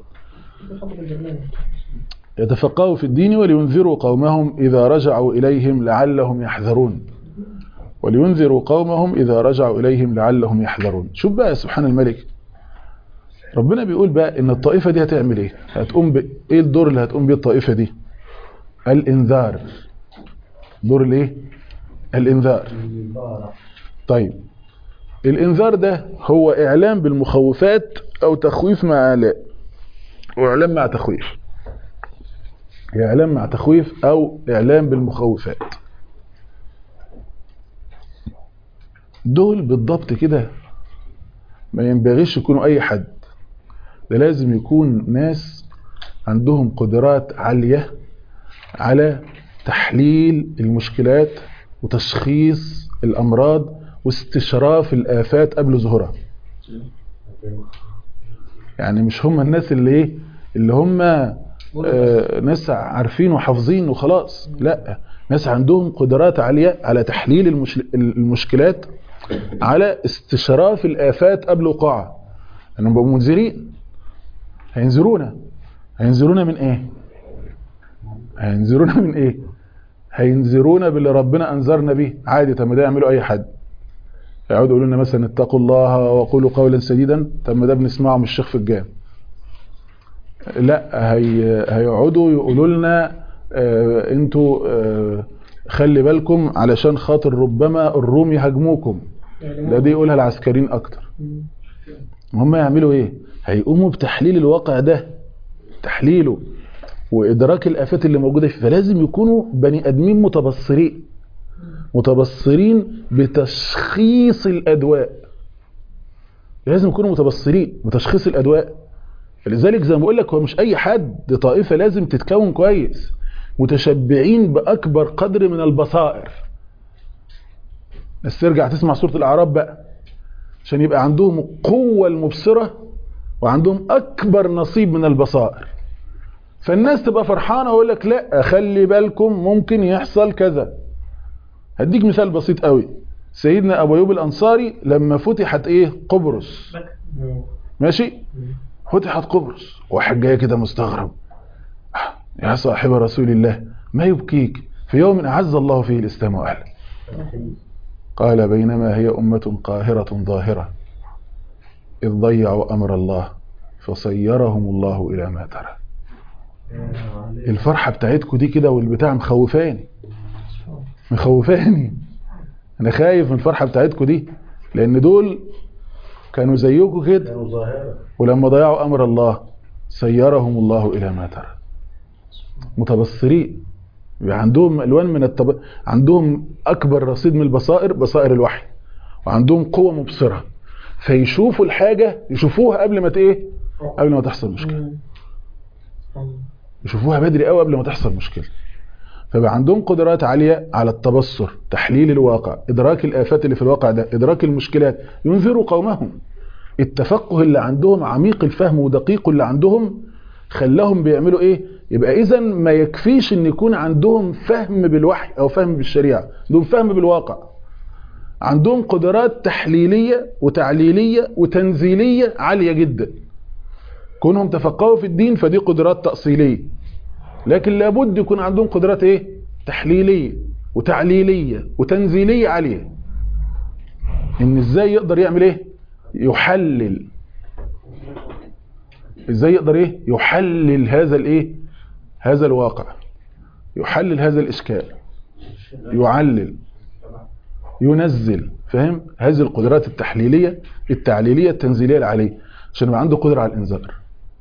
يتفقهوا في الدين ولينذروا قومهم اذا رجعوا اليهم لعلهم يحذرون ولينذروا قومهم اذا رجعوا اليهم لعلهم يحذرون شوف بقى سبحان الملك ربنا بيقول بقى ان الطائفه دي هتعمل ايه هتقوم ب... ايه الدور اللي هتقوم بيه الطائفه دي الانذار دور الايه الانذار طيب الانذار ده هو اعلام بالمخوفات او تخويف مع الاء واعلام مع تخويف اعلام مع تخويف او اعلام بالمخوفات دول بالضبط كده ما ينبغيش يكونوا اي حد ده لازم يكون ناس عندهم قدرات عاليه على تحليل المشكلات وتشخيص الأمراض واستشراف الآفات قبل ظهورها يعني مش هم الناس اللي ايه اللي هم آه ناس عارفين وحافظين وخلاص لا ناس عندهم قدرات عالية على تحليل المش... المشكلات على استشراف الآفات قبل وقوعها انهم بقوا منذرين هينذرونا هينذرونا من ايه هينذرونا من ايه هينذرونا باللي ربنا انذرنا به عادي طب ما ده يعمله اي حد يقعدوا يقولوا لنا مثلا اتقوا الله وقولوا قولا سديدا طب ما ده بنسمعه من الشيخ في الجامع لا هي هيقعدوا يقولوا لنا آه انتوا آه خلي بالكم علشان خاطر ربما الروم يهاجموكم ده دي يقولها العسكريين اكتر هم يعملوا ايه هيقوموا بتحليل الواقع ده تحليله وادراك الافات اللي موجوده فيه فلازم يكونوا بني ادمين متبصرين متبصرين بتشخيص الادواء لازم يكونوا متبصرين بتشخيص الادواء لذلك زي ما بقول لك هو مش اي حد طائفه لازم تتكون كويس متشبعين باكبر قدر من البصائر بس ترجع تسمع سوره الاعراف بقى عشان يبقى عندهم القوه المبصره وعندهم اكبر نصيب من البصائر فالناس تبقى فرحانه ويقول لك لا خلي بالكم ممكن يحصل كذا هديك مثال بسيط قوي سيدنا ابو ايوب الانصاري لما فتحت ايه قبرص ماشي فتحت قبرص واحد جاي كده مستغرب يا صاحب رسول الله ما يبكيك في يوم اعز الله فيه الاسلام واهله قال بينما هي امه قاهره ظاهره اذ ضيعوا امر الله فصيرهم الله الى ما ترى الفرحة بتاعتكم دي كده والبتاع مخوفاني مخوفاني انا خايف من الفرحه بتاعتكم دي لان دول كانوا زيكم كده كانوا ظاهرة ولما ضيعوا امر الله سيرهم الله الى ما ترى متبصرين يبقى عندهم الوان من التب... عندهم اكبر رصيد من البصائر بصائر الوحي وعندهم قوه مبصره فيشوفوا الحاجه يشوفوها قبل ما ت- ايه قبل ما تحصل مشكله يشوفوها بدري قوي قبل ما تحصل مشكله فبقى عندهم قدرات عاليه على التبصر تحليل الواقع ادراك الافات اللي في الواقع ده ادراك المشكلات ينذروا قومهم التفقه اللي عندهم عميق الفهم ودقيق اللي عندهم خلاهم بيعملوا ايه يبقى اذا ما يكفيش ان يكون عندهم فهم بالوحي او فهم بالشريعه عندهم فهم بالواقع عندهم قدرات تحليليه وتعليليه وتنزيليه عاليه جدا كونهم تفقهوا في الدين فدي قدرات تأصيلية لكن لابد يكون عندهم قدرات ايه تحليلية وتعليلية وتنزيلية عالية ان ازاي يقدر يعمل ايه يحلل ازاي يقدر ايه يحلل هذا الايه هذا الواقع يحلل هذا الاشكال يعلل ينزل فاهم هذه القدرات التحليلية التعليلية التنزيلية العالية عشان يبقى عنده قدرة على الانذار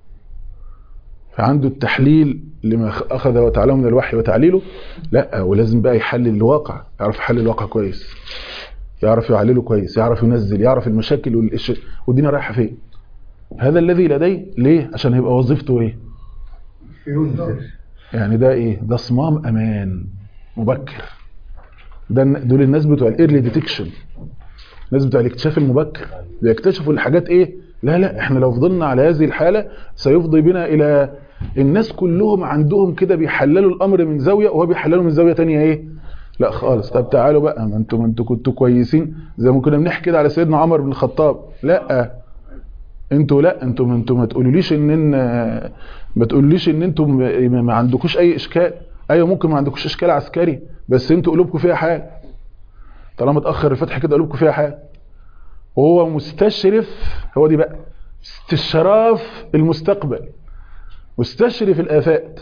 فعنده التحليل لما اخذ وتعالى من الوحي وتعليله لا ولازم بقى يحلل الواقع يعرف يحلل الواقع كويس يعرف يعلله كويس يعرف ينزل يعرف المشاكل والإش... والدنيا رايحه فين هذا الذي لديه ليه عشان هيبقى وظيفته ايه ينذر يعني ده ايه ده صمام امان مبكر ده دول الناس بتوع الايرلي ديتكشن الناس بتوع الاكتشاف المبكر بيكتشفوا الحاجات ايه لا لا احنا لو فضلنا على هذه الحاله سيفضي بنا الى الناس كلهم عندهم كده بيحللوا الامر من زاويه وهو بيحلله من زاويه تانية ايه لا خالص طب تعالوا بقى ما انتوا ما انتوا كنتوا كويسين زي ما كنا بنحكي كده على سيدنا عمر بن الخطاب لا انتوا لا انتوا انتوا ما تقولوليش ان ان ما تقولوليش ان انتوا ما ما عندكوش اي اشكال ايوه ممكن ما عندكوش اشكال عسكري بس انتوا قلوبكم فيها حاجه طالما اتاخر الفتح كده قلوبكم فيها حاجه وهو مستشرف هو دي بقى استشراف المستقبل مستشرف الآفات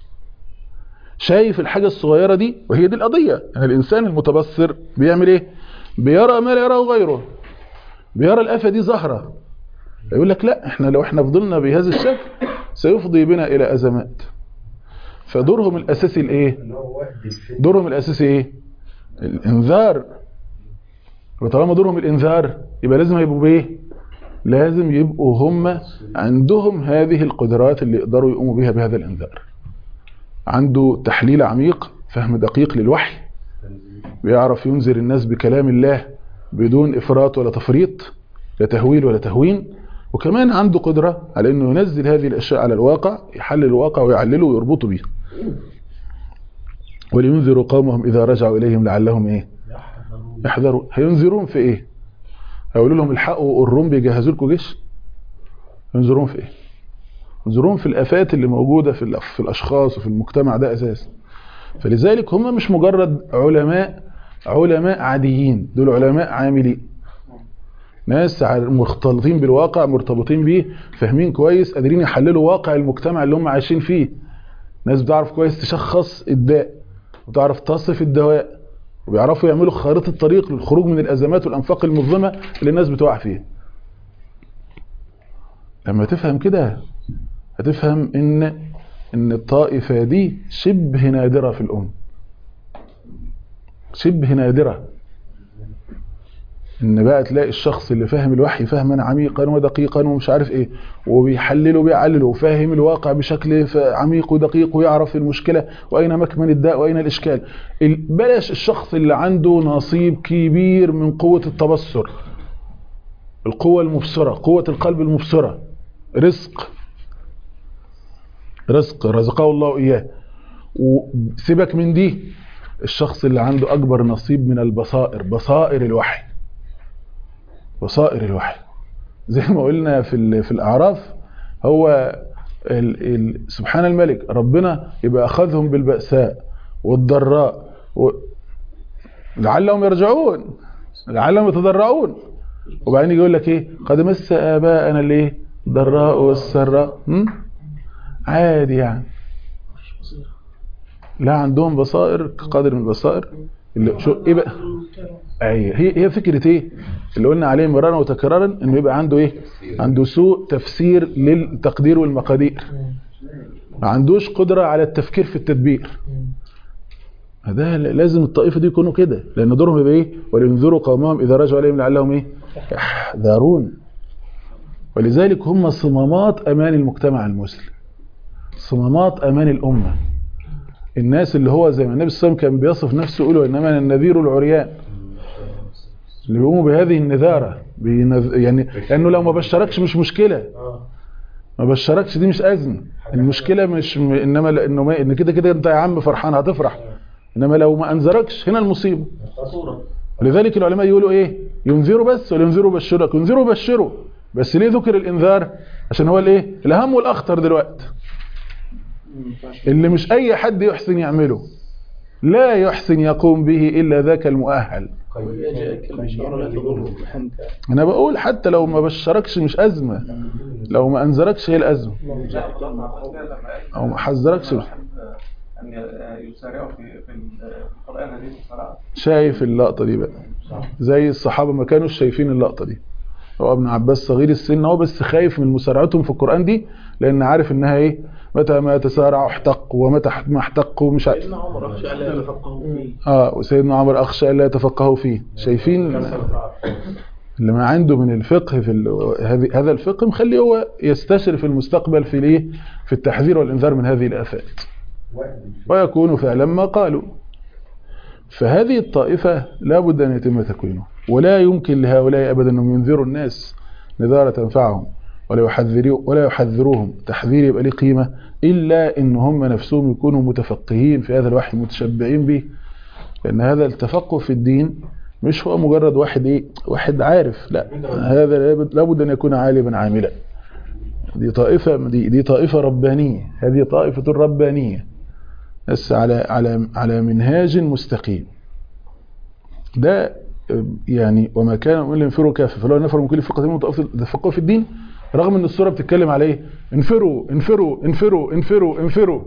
شايف الحاجة الصغيرة دي وهي دي القضية يعني الإنسان المتبصر بيعمل إيه بيرى ما لا يراه غيره بيرى الآفة دي ظاهرة يقول لك لا احنا لو احنا فضلنا بهذا الشكل سيفضي بنا إلى أزمات فدورهم الأساسي الإيه اللي هو وحد الفتن دورهم الأساسي إيه الإنذار وطالما دورهم الإنذار يبقى لازم يبقوا بإيه لازم يبقوا هم عندهم هذه القدرات اللي يقدروا يقوموا بها بهذا الإنذار عنده تحليل عميق فهم دقيق للوحي بيعرف ينذر الناس بكلام الله بدون إفراط ولا تفريط لا تهويل ولا تهوين وكمان عنده قدرة على أنه ينزل هذه الأشياء على الواقع يحلل الواقع ويعلله ويربطه به ولينذروا قومهم إذا رجعوا إليهم لعلهم إيه يحذروا هينذرون في إيه هيقولوا لهم الحقوا الروم بيجهزوا لكم جيش ينذرون في إيه ينذرون في الآفات اللي موجودة في, في الأشخاص وفي المجتمع ده أساسا فلذلك هم مش مجرد علماء علماء عاديين دول علماء عاملين ناس مختلطين بالواقع مرتبطين بيه فاهمين كويس قادرين يحللوا واقع المجتمع اللي هم عايشين فيه ناس بتعرف كويس تشخص الداء وتعرف تصف الدواء وبيعرفوا يعملوا خارطة طريق للخروج من الأزمات والأنفاق المظلمة اللي الناس بتقع فيها لما تفهم كده هتفهم ان ان الطائفة دي شبه نادرة في الأمة شبه نادرة ان بقى تلاقي الشخص اللي فاهم الوحي فهما عميقا ودقيقا ومش عارف ايه وبيحلله وبيعلله وفاهم الواقع بشكل عميق ودقيق ويعرف المشكلة واين مكمن الداء واين الاشكال بلاش الشخص اللي عنده نصيب كبير من قوة التبصر القوة المبصرة قوة القلب المبصرة رزق رزق رزقه الله إياه وسيبك من دي الشخص اللي عنده أكبر نصيب من البصائر بصائر الوحي بصائر الوحي زي ما قلنا في في الأعراف هو ال ال سبحان الملك ربنا يبقى أخذهم بالبأساء والضراء و لعلهم يرجعون لعلهم يتضرعون وبعدين يجي يقول لك ايه قد مس آباءنا الايه ضراء والسراء عادي يعني لا عندهم بصائر قدر من البصائر اللي شو ايه بقى اي هي هي فكره ايه اللي قلنا عليه مرارا وتكرارا انه يبقى عنده ايه عنده سوء تفسير للتقدير والمقادير ما عندوش قدره على التفكير في التدبير ده لازم الطائفه دي يكونوا كده لان دورهم يبقى ايه ولينذروا قومهم اذا رجعوا اليهم لعلهم ايه يحذرون ولذلك هم صمامات امان المجتمع المسلم صمامات امان الامه الناس اللي هو زي ما النبي صلى الله عليه وسلم كان بيصف نفسه يقول انما انا النذير العريان اللي بيقوموا بهذه النذاره بينذ... يعني لانه لو ما بشركش مش مشكله ما بشركش دي مش ازمه المشكله مش م... انما لانه ما... ان كده كده انت يا عم فرحان هتفرح انما لو ما انذركش هنا المصيبه ولذلك العلماء يقولوا ايه ينذروا بس ولا ينذروا بشرك ينذروا بشروا بس ليه ذكر الانذار عشان هو الايه الاهم والاخطر دلوقتي اللي مش اي حد يحسن يعمله لا يحسن يقوم به الا ذاك المؤهل انا بقول حتى لو ما بشركش مش ازمه لو ما انذركش هي الازمه او ما حذركش ان يسارعوا في في القران هذه المسارعه شايف اللقطه دي بقى زي الصحابه ما كانوش شايفين اللقطه دي هو ابن عباس صغير السن هو بس خايف من مسارعتهم في القران دي لان عارف انها ايه متى ما تسارع احتق ومتى ما احتقوا مش عارف سيدنا عمر أخشى ألا يتفقهوا فيه اه وسيدنا عمر اخشى الا يتفقهوا فيه شايفين اللي ما عنده من الفقه في ال- هذه هذا الفقه مخليه هو يستشرف المستقبل في الايه في التحذير والانذار من هذه الافات ويكون فعلا ما قالوا فهذه الطائفة لا بد أن يتم تكوينه ولا يمكن لهؤلاء أبدا أنهم ينذروا الناس نذارة تنفعهم ولا يحذروا ولا يحذروهم تحذير يبقى ليه قيمة إلا إن هم نفسهم يكونوا متفقهين في هذا الوحي متشبعين به لأن هذا التفقه في الدين مش هو مجرد واحد إيه واحد عارف لا هذا لابد- لابد أن يكون عالما عاملا دي طائفة دي, دي طائفة ربانية هذه طائفة ربانية بس على على على منهاج مستقيم ده يعني وما كان من ينفروا كافه فلو نفر من كل فرقه منهم تفقهوا في الدين رغم ان السوره بتتكلم على ايه انفروا انفروا انفروا انفروا انفروا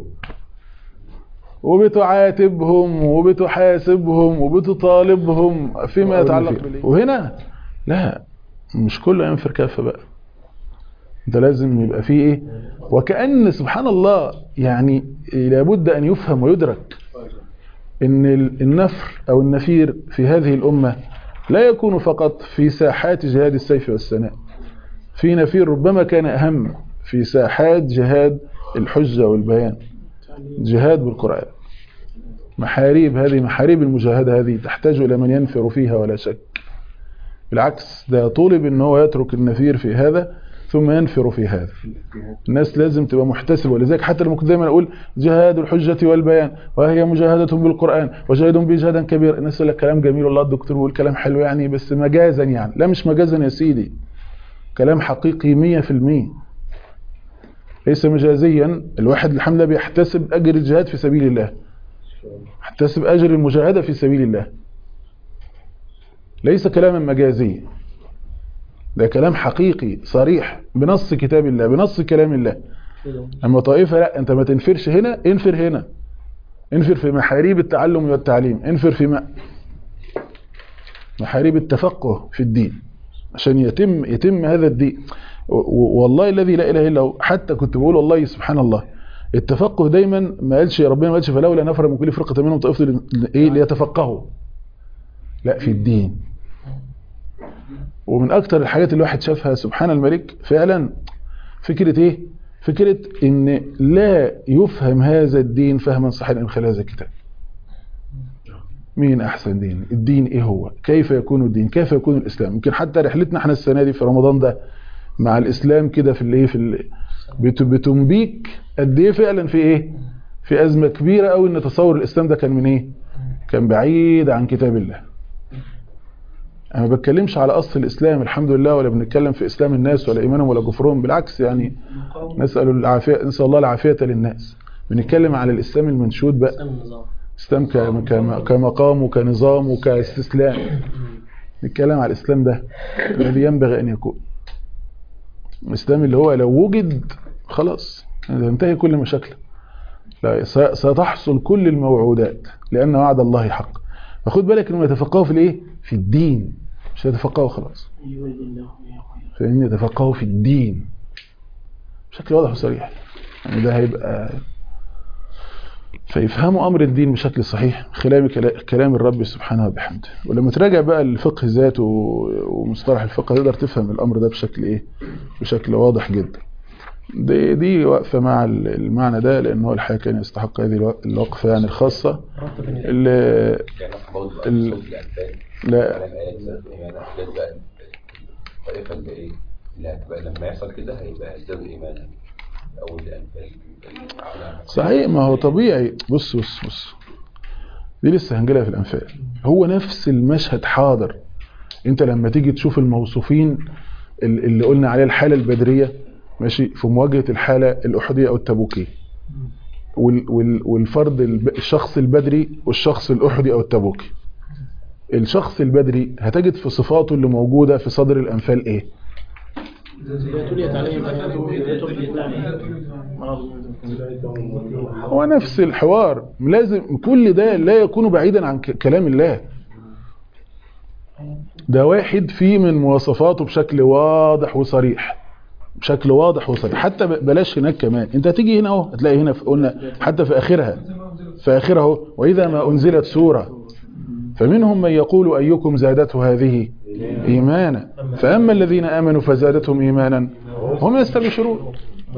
وبتعاتبهم وبتحاسبهم وبتطالبهم فيما يتعلق بالإيه وهنا لا مش كله ينفر كافه بقى ده لازم يبقى فيه ايه وكأن سبحان الله يعني لابد ان يفهم ويدرك ان ال- النفر او النفير في هذه الامة لا يكون فقط في ساحات جهاد السيف والسناء في نفير ربما كان اهم في ساحات جهاد الحجة والبيان جهاد بالقرآن محاريب هذه محاريب المجاهدة هذه تحتاج إلى من ينفر فيها ولا شك بالعكس ده طولب ان هو يترك النفير في هذا ثم ينفر في هذا الناس لازم تبقى محتسبة ولذلك حتى لما كنت دايما اقول جهاد الحجة والبيان وهي مجاهدة بالقرآن وجاهدهم بجهادا كبير الناس يقول لك كلام جميل والله الدكتور بيقول كلام حلو يعني بس مجازا يعني لا مش مجازا يا سيدي كلام حقيقي مية في المية ليس مجازيا الواحد الحمد لله بيحتسب أجر الجهاد في سبيل الله يحتسب أجر المجاهدة في سبيل الله ليس كلاما مجازيا ده كلام حقيقي صريح بنص كتاب الله بنص كلام الله اما طائفة لا انت ما تنفرش هنا انفر هنا انفر في محاريب التعلم والتعليم انفر في م- محاريب التفقه في الدين عشان يتم يتم هذا الدين و- و- والله الذي لا اله الا هو حتى كنت بقول والله سبحان الله التفقه دايما ما قالش ربنا ما قالش فلولا نفر من كل فرقه منهم طائفه ل- ايه ليتفقهوا لا في الدين ومن اكتر الحاجات اللي الواحد شافها سبحان الملك فعلا فكرة ايه فكرة ان لا يفهم هذا الدين فهما صحيحا من خلال هذا الكتاب مين احسن دين الدين ايه هو كيف يكون الدين كيف يكون الاسلام يمكن حتى رحلتنا احنا السنة دي في رمضان ده مع الاسلام كده في الايه في ال- بت- بتنبيك قد ايه فعلا في ايه في ازمة كبيرة قوي ان تصور الاسلام ده كان من ايه كان بعيد عن كتاب الله انا ما بتكلمش على اصل الاسلام الحمد لله ولا بنتكلم في اسلام الناس ولا ايمانهم ولا كفرهم بالعكس يعني نسال العافيه نسال الله العافيه للناس بنتكلم على الاسلام المنشود بقى النظام اسلام ك- كم- كمقام وكنظام وكاستسلام نتكلم على الاسلام ده الذي ينبغي ان يكون الاسلام اللي هو لو وجد خلاص تنتهي كل مشاكله لا س- ستحصل كل الموعودات لان وعد الله حق فخد بالك انهم يتفقهوا في الايه في الدين مش يتفقهوا خلاص يولي الله يا خير فإن يتفقهوا في الدين بشكل واضح وصريح يعني ده هيبقى فيفهموا أمر الدين بشكل صحيح خلال كلا- كلام الرب سبحانه وبحمده ولما تراجع بقى الفقه ذاته ومصطلح الفقه تقدر تفهم الأمر ده بشكل إيه بشكل واضح جدا دي, دي واقفة مع ال- المعنى ده لأن هو الحقيقة كان يستحق هذه الوا- الوقفة يعني الخاصة اللي يعني برضه بقى ال- صوت الأنفال لا كلام آيات ذات الإيمان أحداث بقى الطائفة اللي إيه اللي هتبقى لما يحصل كده هيبقى ازداد إيمانا أو الأنفال على- صحيح ما هو طبيعي بص بص بص دي لسه هنجيلها في الأنفال هو نفس المشهد حاضر انت لما تيجي تشوف الموصوفين ال- اللي قلنا عليه الحالة البدرية ماشي في مواجهة الحالة الأحدية أو التبوكية وال- وال- والفرد الب- الشخص البدري والشخص الأحدي أو التبوكي الشخص البدري هتجد في صفاته اللي موجودة في صدر الأنفال إيه إذا تليت عليهم آياته إذا تليت عليهم مرض هو نفس الحوار لازم كل ده لا يكون بعيدا عن ك- كلام الله ده واحد فيه من مواصفاته بشكل واضح وصريح بشكل واضح وصريح حتى ب- بلاش هناك كمان انت هتيجي هنا اهو هتلاقي هنا في قلنا حتى في اخرها في اخرها اهو واذا ما انزلت سوره فمنهم من يقول ايكم زادته هذه ايمانا فاما الذين امنوا فزادتهم ايمانا هم يستبشرون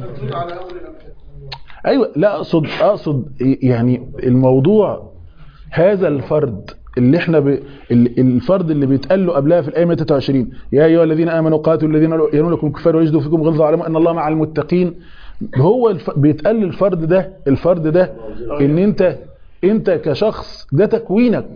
ايوه لا اقصد اقصد يعني الموضوع هذا الفرد اللي احنا ب... ال- الفرد اللي بيتقال له قبلها في الايه 123 يا ايها الذين امنوا قاتلوا الذين ينولكم كفار ويجدوا فيكم غلظه واعلموا ان الله مع المتقين هو الف... بيتقال للفرد ده الفرد ده ان انت انت كشخص ده تكوينك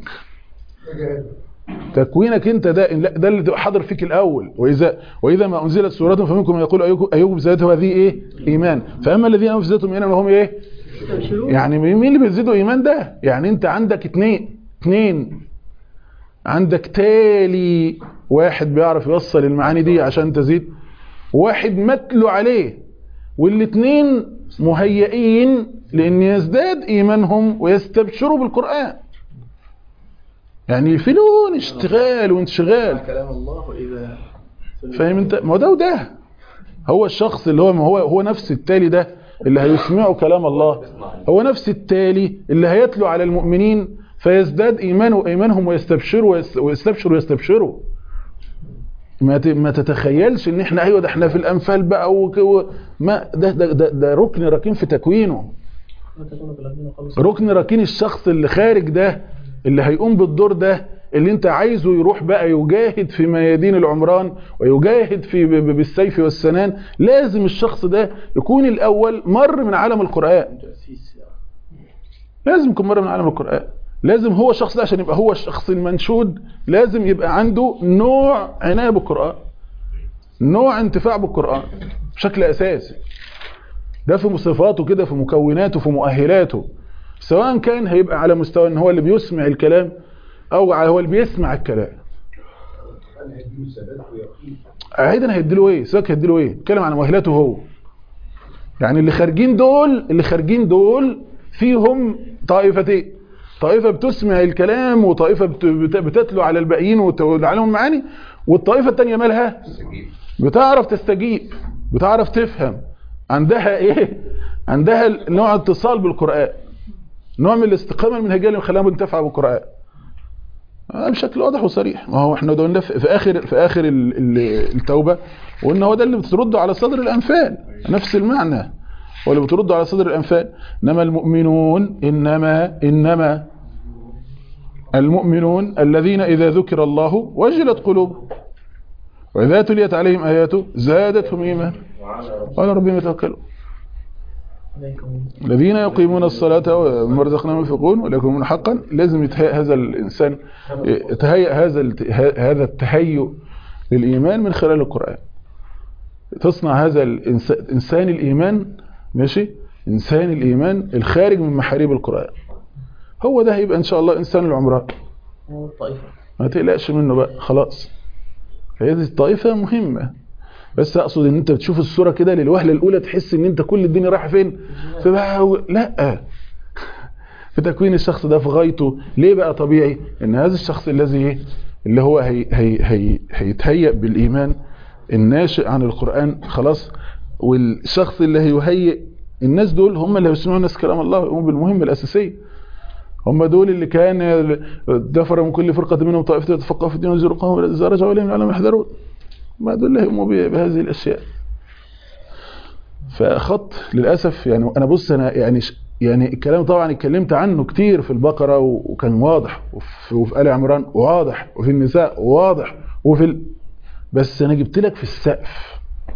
تكوينك انت ده لا ده اللي تبقى حاضر فيك الاول واذا واذا ما انزلت سوره فمنكم من يقول ايكم ايكم زادته هذه ايه ايمان فاما الذين امنوا فزادتهم ايمانا وهم ايه يعني مين اللي بيزيدوا ايمان ده يعني انت عندك اتنين اتنين عندك تالي واحد بيعرف يوصل المعاني دي عشان تزيد واحد متلو عليه والاتنين مهيئين لان يزداد ايمانهم ويستبشروا بالقرآن يعني في لون اشتغال وانشغال كلام الله وإذا فاهم انت ما هو ده وده هو الشخص اللي هو ما هو هو نفس التالي ده اللي هيسمعوا كلام الله هو نفس التالي اللي هيتلو على المؤمنين فيزداد ايمانه ايمانهم ويستبشروا ويس- ويستبشروا ويستبشروا ما ت- ما تتخيلش ان احنا ايوه ده احنا في الانفال بقى وك- و- ما ده ده ده, ده ركن ركين في تكوينه لا تكونوا كالذين قالوا ركن ركين الشخص اللي خارج ده اللي هيقوم بالدور ده اللي انت عايزه يروح بقى يجاهد في ميادين العمران ويجاهد في ب- ب- بالسيف والسنان لازم الشخص ده يكون الاول مر من عالم القرآن تأسيس لازم يكون مر من عالم القرآن لازم هو الشخص ده عشان يبقى هو الشخص المنشود لازم يبقى عنده نوع عناية بالقرآن نوع انتفاع بالقرآن بشكل أساسي ده في صفاته كده في مكوناته في مؤهلاته سواء كان هيبقى على مستوى ان هو اللي بيسمع الكلام او هو اللي بيسمع الكلام عيدا هيديله ايه سواك هيديله ايه اتكلم عن مؤهلاته هو يعني اللي خارجين دول اللي خارجين دول فيهم طائفتين طائفة بتسمع الكلام وطائفة بت- بت- بتتلو على الباقيين وتعلمهم معاني والطائفة التانية مالها بتعرف تستجيب بتعرف تفهم عندها ايه عندها نوع اتصال بالقرآن نوع من الاستقامة المنهجية اللي مخليها منتفعة بالقرآن آه بشكل واضح وصريح ما هو احنا قلنا في في اخر في اخر ال- ال- التوبة وان هو ده اللي بترده على صدر الانفال نفس المعنى هو اللي بترده على صدر الانفال انما المؤمنون انما انما المؤمنون الذين اذا ذكر الله وجلت قلوبهم واذا تليت عليهم اياته زادتهم ايمانا وعلى ربهم يتوكلون عليكم الذين يقيمون الصلاة ومما رزقناهم ينفقون ولا يكونون حقا لازم يتهيأ هذا الإنسان يتهيأ هذا الت- هذا التهيؤ للإيمان من خلال القرآن تصنع هذا الإنس- إنسان الإيمان ماشي إنسان الإيمان الخارج من محاريب القرآن هو ده هيبقى إن شاء الله إنسان العمران هو الطائفة ما تقلقش منه بقى خلاص هذه الطائفة مهمة بس اقصد ان انت بتشوف الصورة كده للوهلة الاولى تحس ان انت كل الدنيا رايحة فين في بقى و... لا في تكوين الشخص ده في غايته ليه بقى طبيعي ان هذا الشخص الذي إيه؟ اللي هو هي هي هي هيتهيأ بالإيمان الناشئ عن القرآن خلاص والشخص اللي هيهيئ الناس دول هم اللي هيسمعوا الناس كلام الله هم بالمهمة الأساسية هم دول اللي كان دفر من كل فرقة منهم طائفة يتفقهوا في الدين ويزيروا قوم إذا رجعوا إليهم العالم يحذرون ما دول اللي هم بهذه الأشياء فخط للأسف يعني أنا بص أنا يعني ش- يعني الكلام طبعا اتكلمت عنه كتير في البقرة و- وكان واضح وفي, وفي آل عمران واضح وفي النساء واضح وفي ال... بس أنا جبت لك في السقف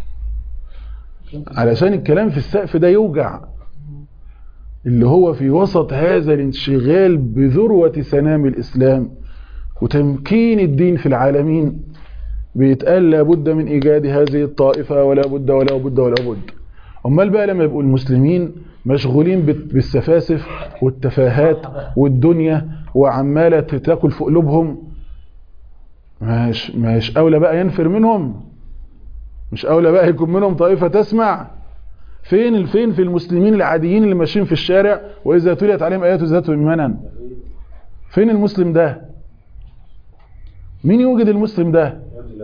علشان الكلام في السقف ده يوجع اللي هو في وسط هذا الانشغال بذروة سنام الإسلام وتمكين الدين في العالمين بيتقال لابد من إيجاد هذه الطائفة ولا بد ولا بد ولا بد أمال بقى لما يبقوا المسلمين مشغولين بال- بالسفاسف والتفاهات والدنيا وعمالة تاكل في قلوبهم مش, مش أولى بقى ينفر منهم مش أولى بقى يكون منهم طائفة تسمع فين الفين في المسلمين العاديين اللي ماشيين في الشارع وإذا تليت عليهم آياته زادتهم إيمانا فين المسلم ده مين يوجد المسلم ده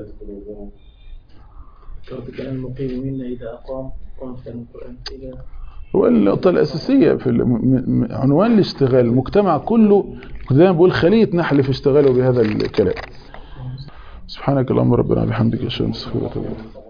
شرط كلام المقيم منا إذا أقام قام في القرآن إذا هو النقطة الأساسية في الم- م- م- عنوان الاشتغال المجتمع كله كنت دايما بقول خلية نحل في اشتغاله بهذا الكلام سبحانك اللهم ربنا بحمدك أشهد أن لا إله إلا أنت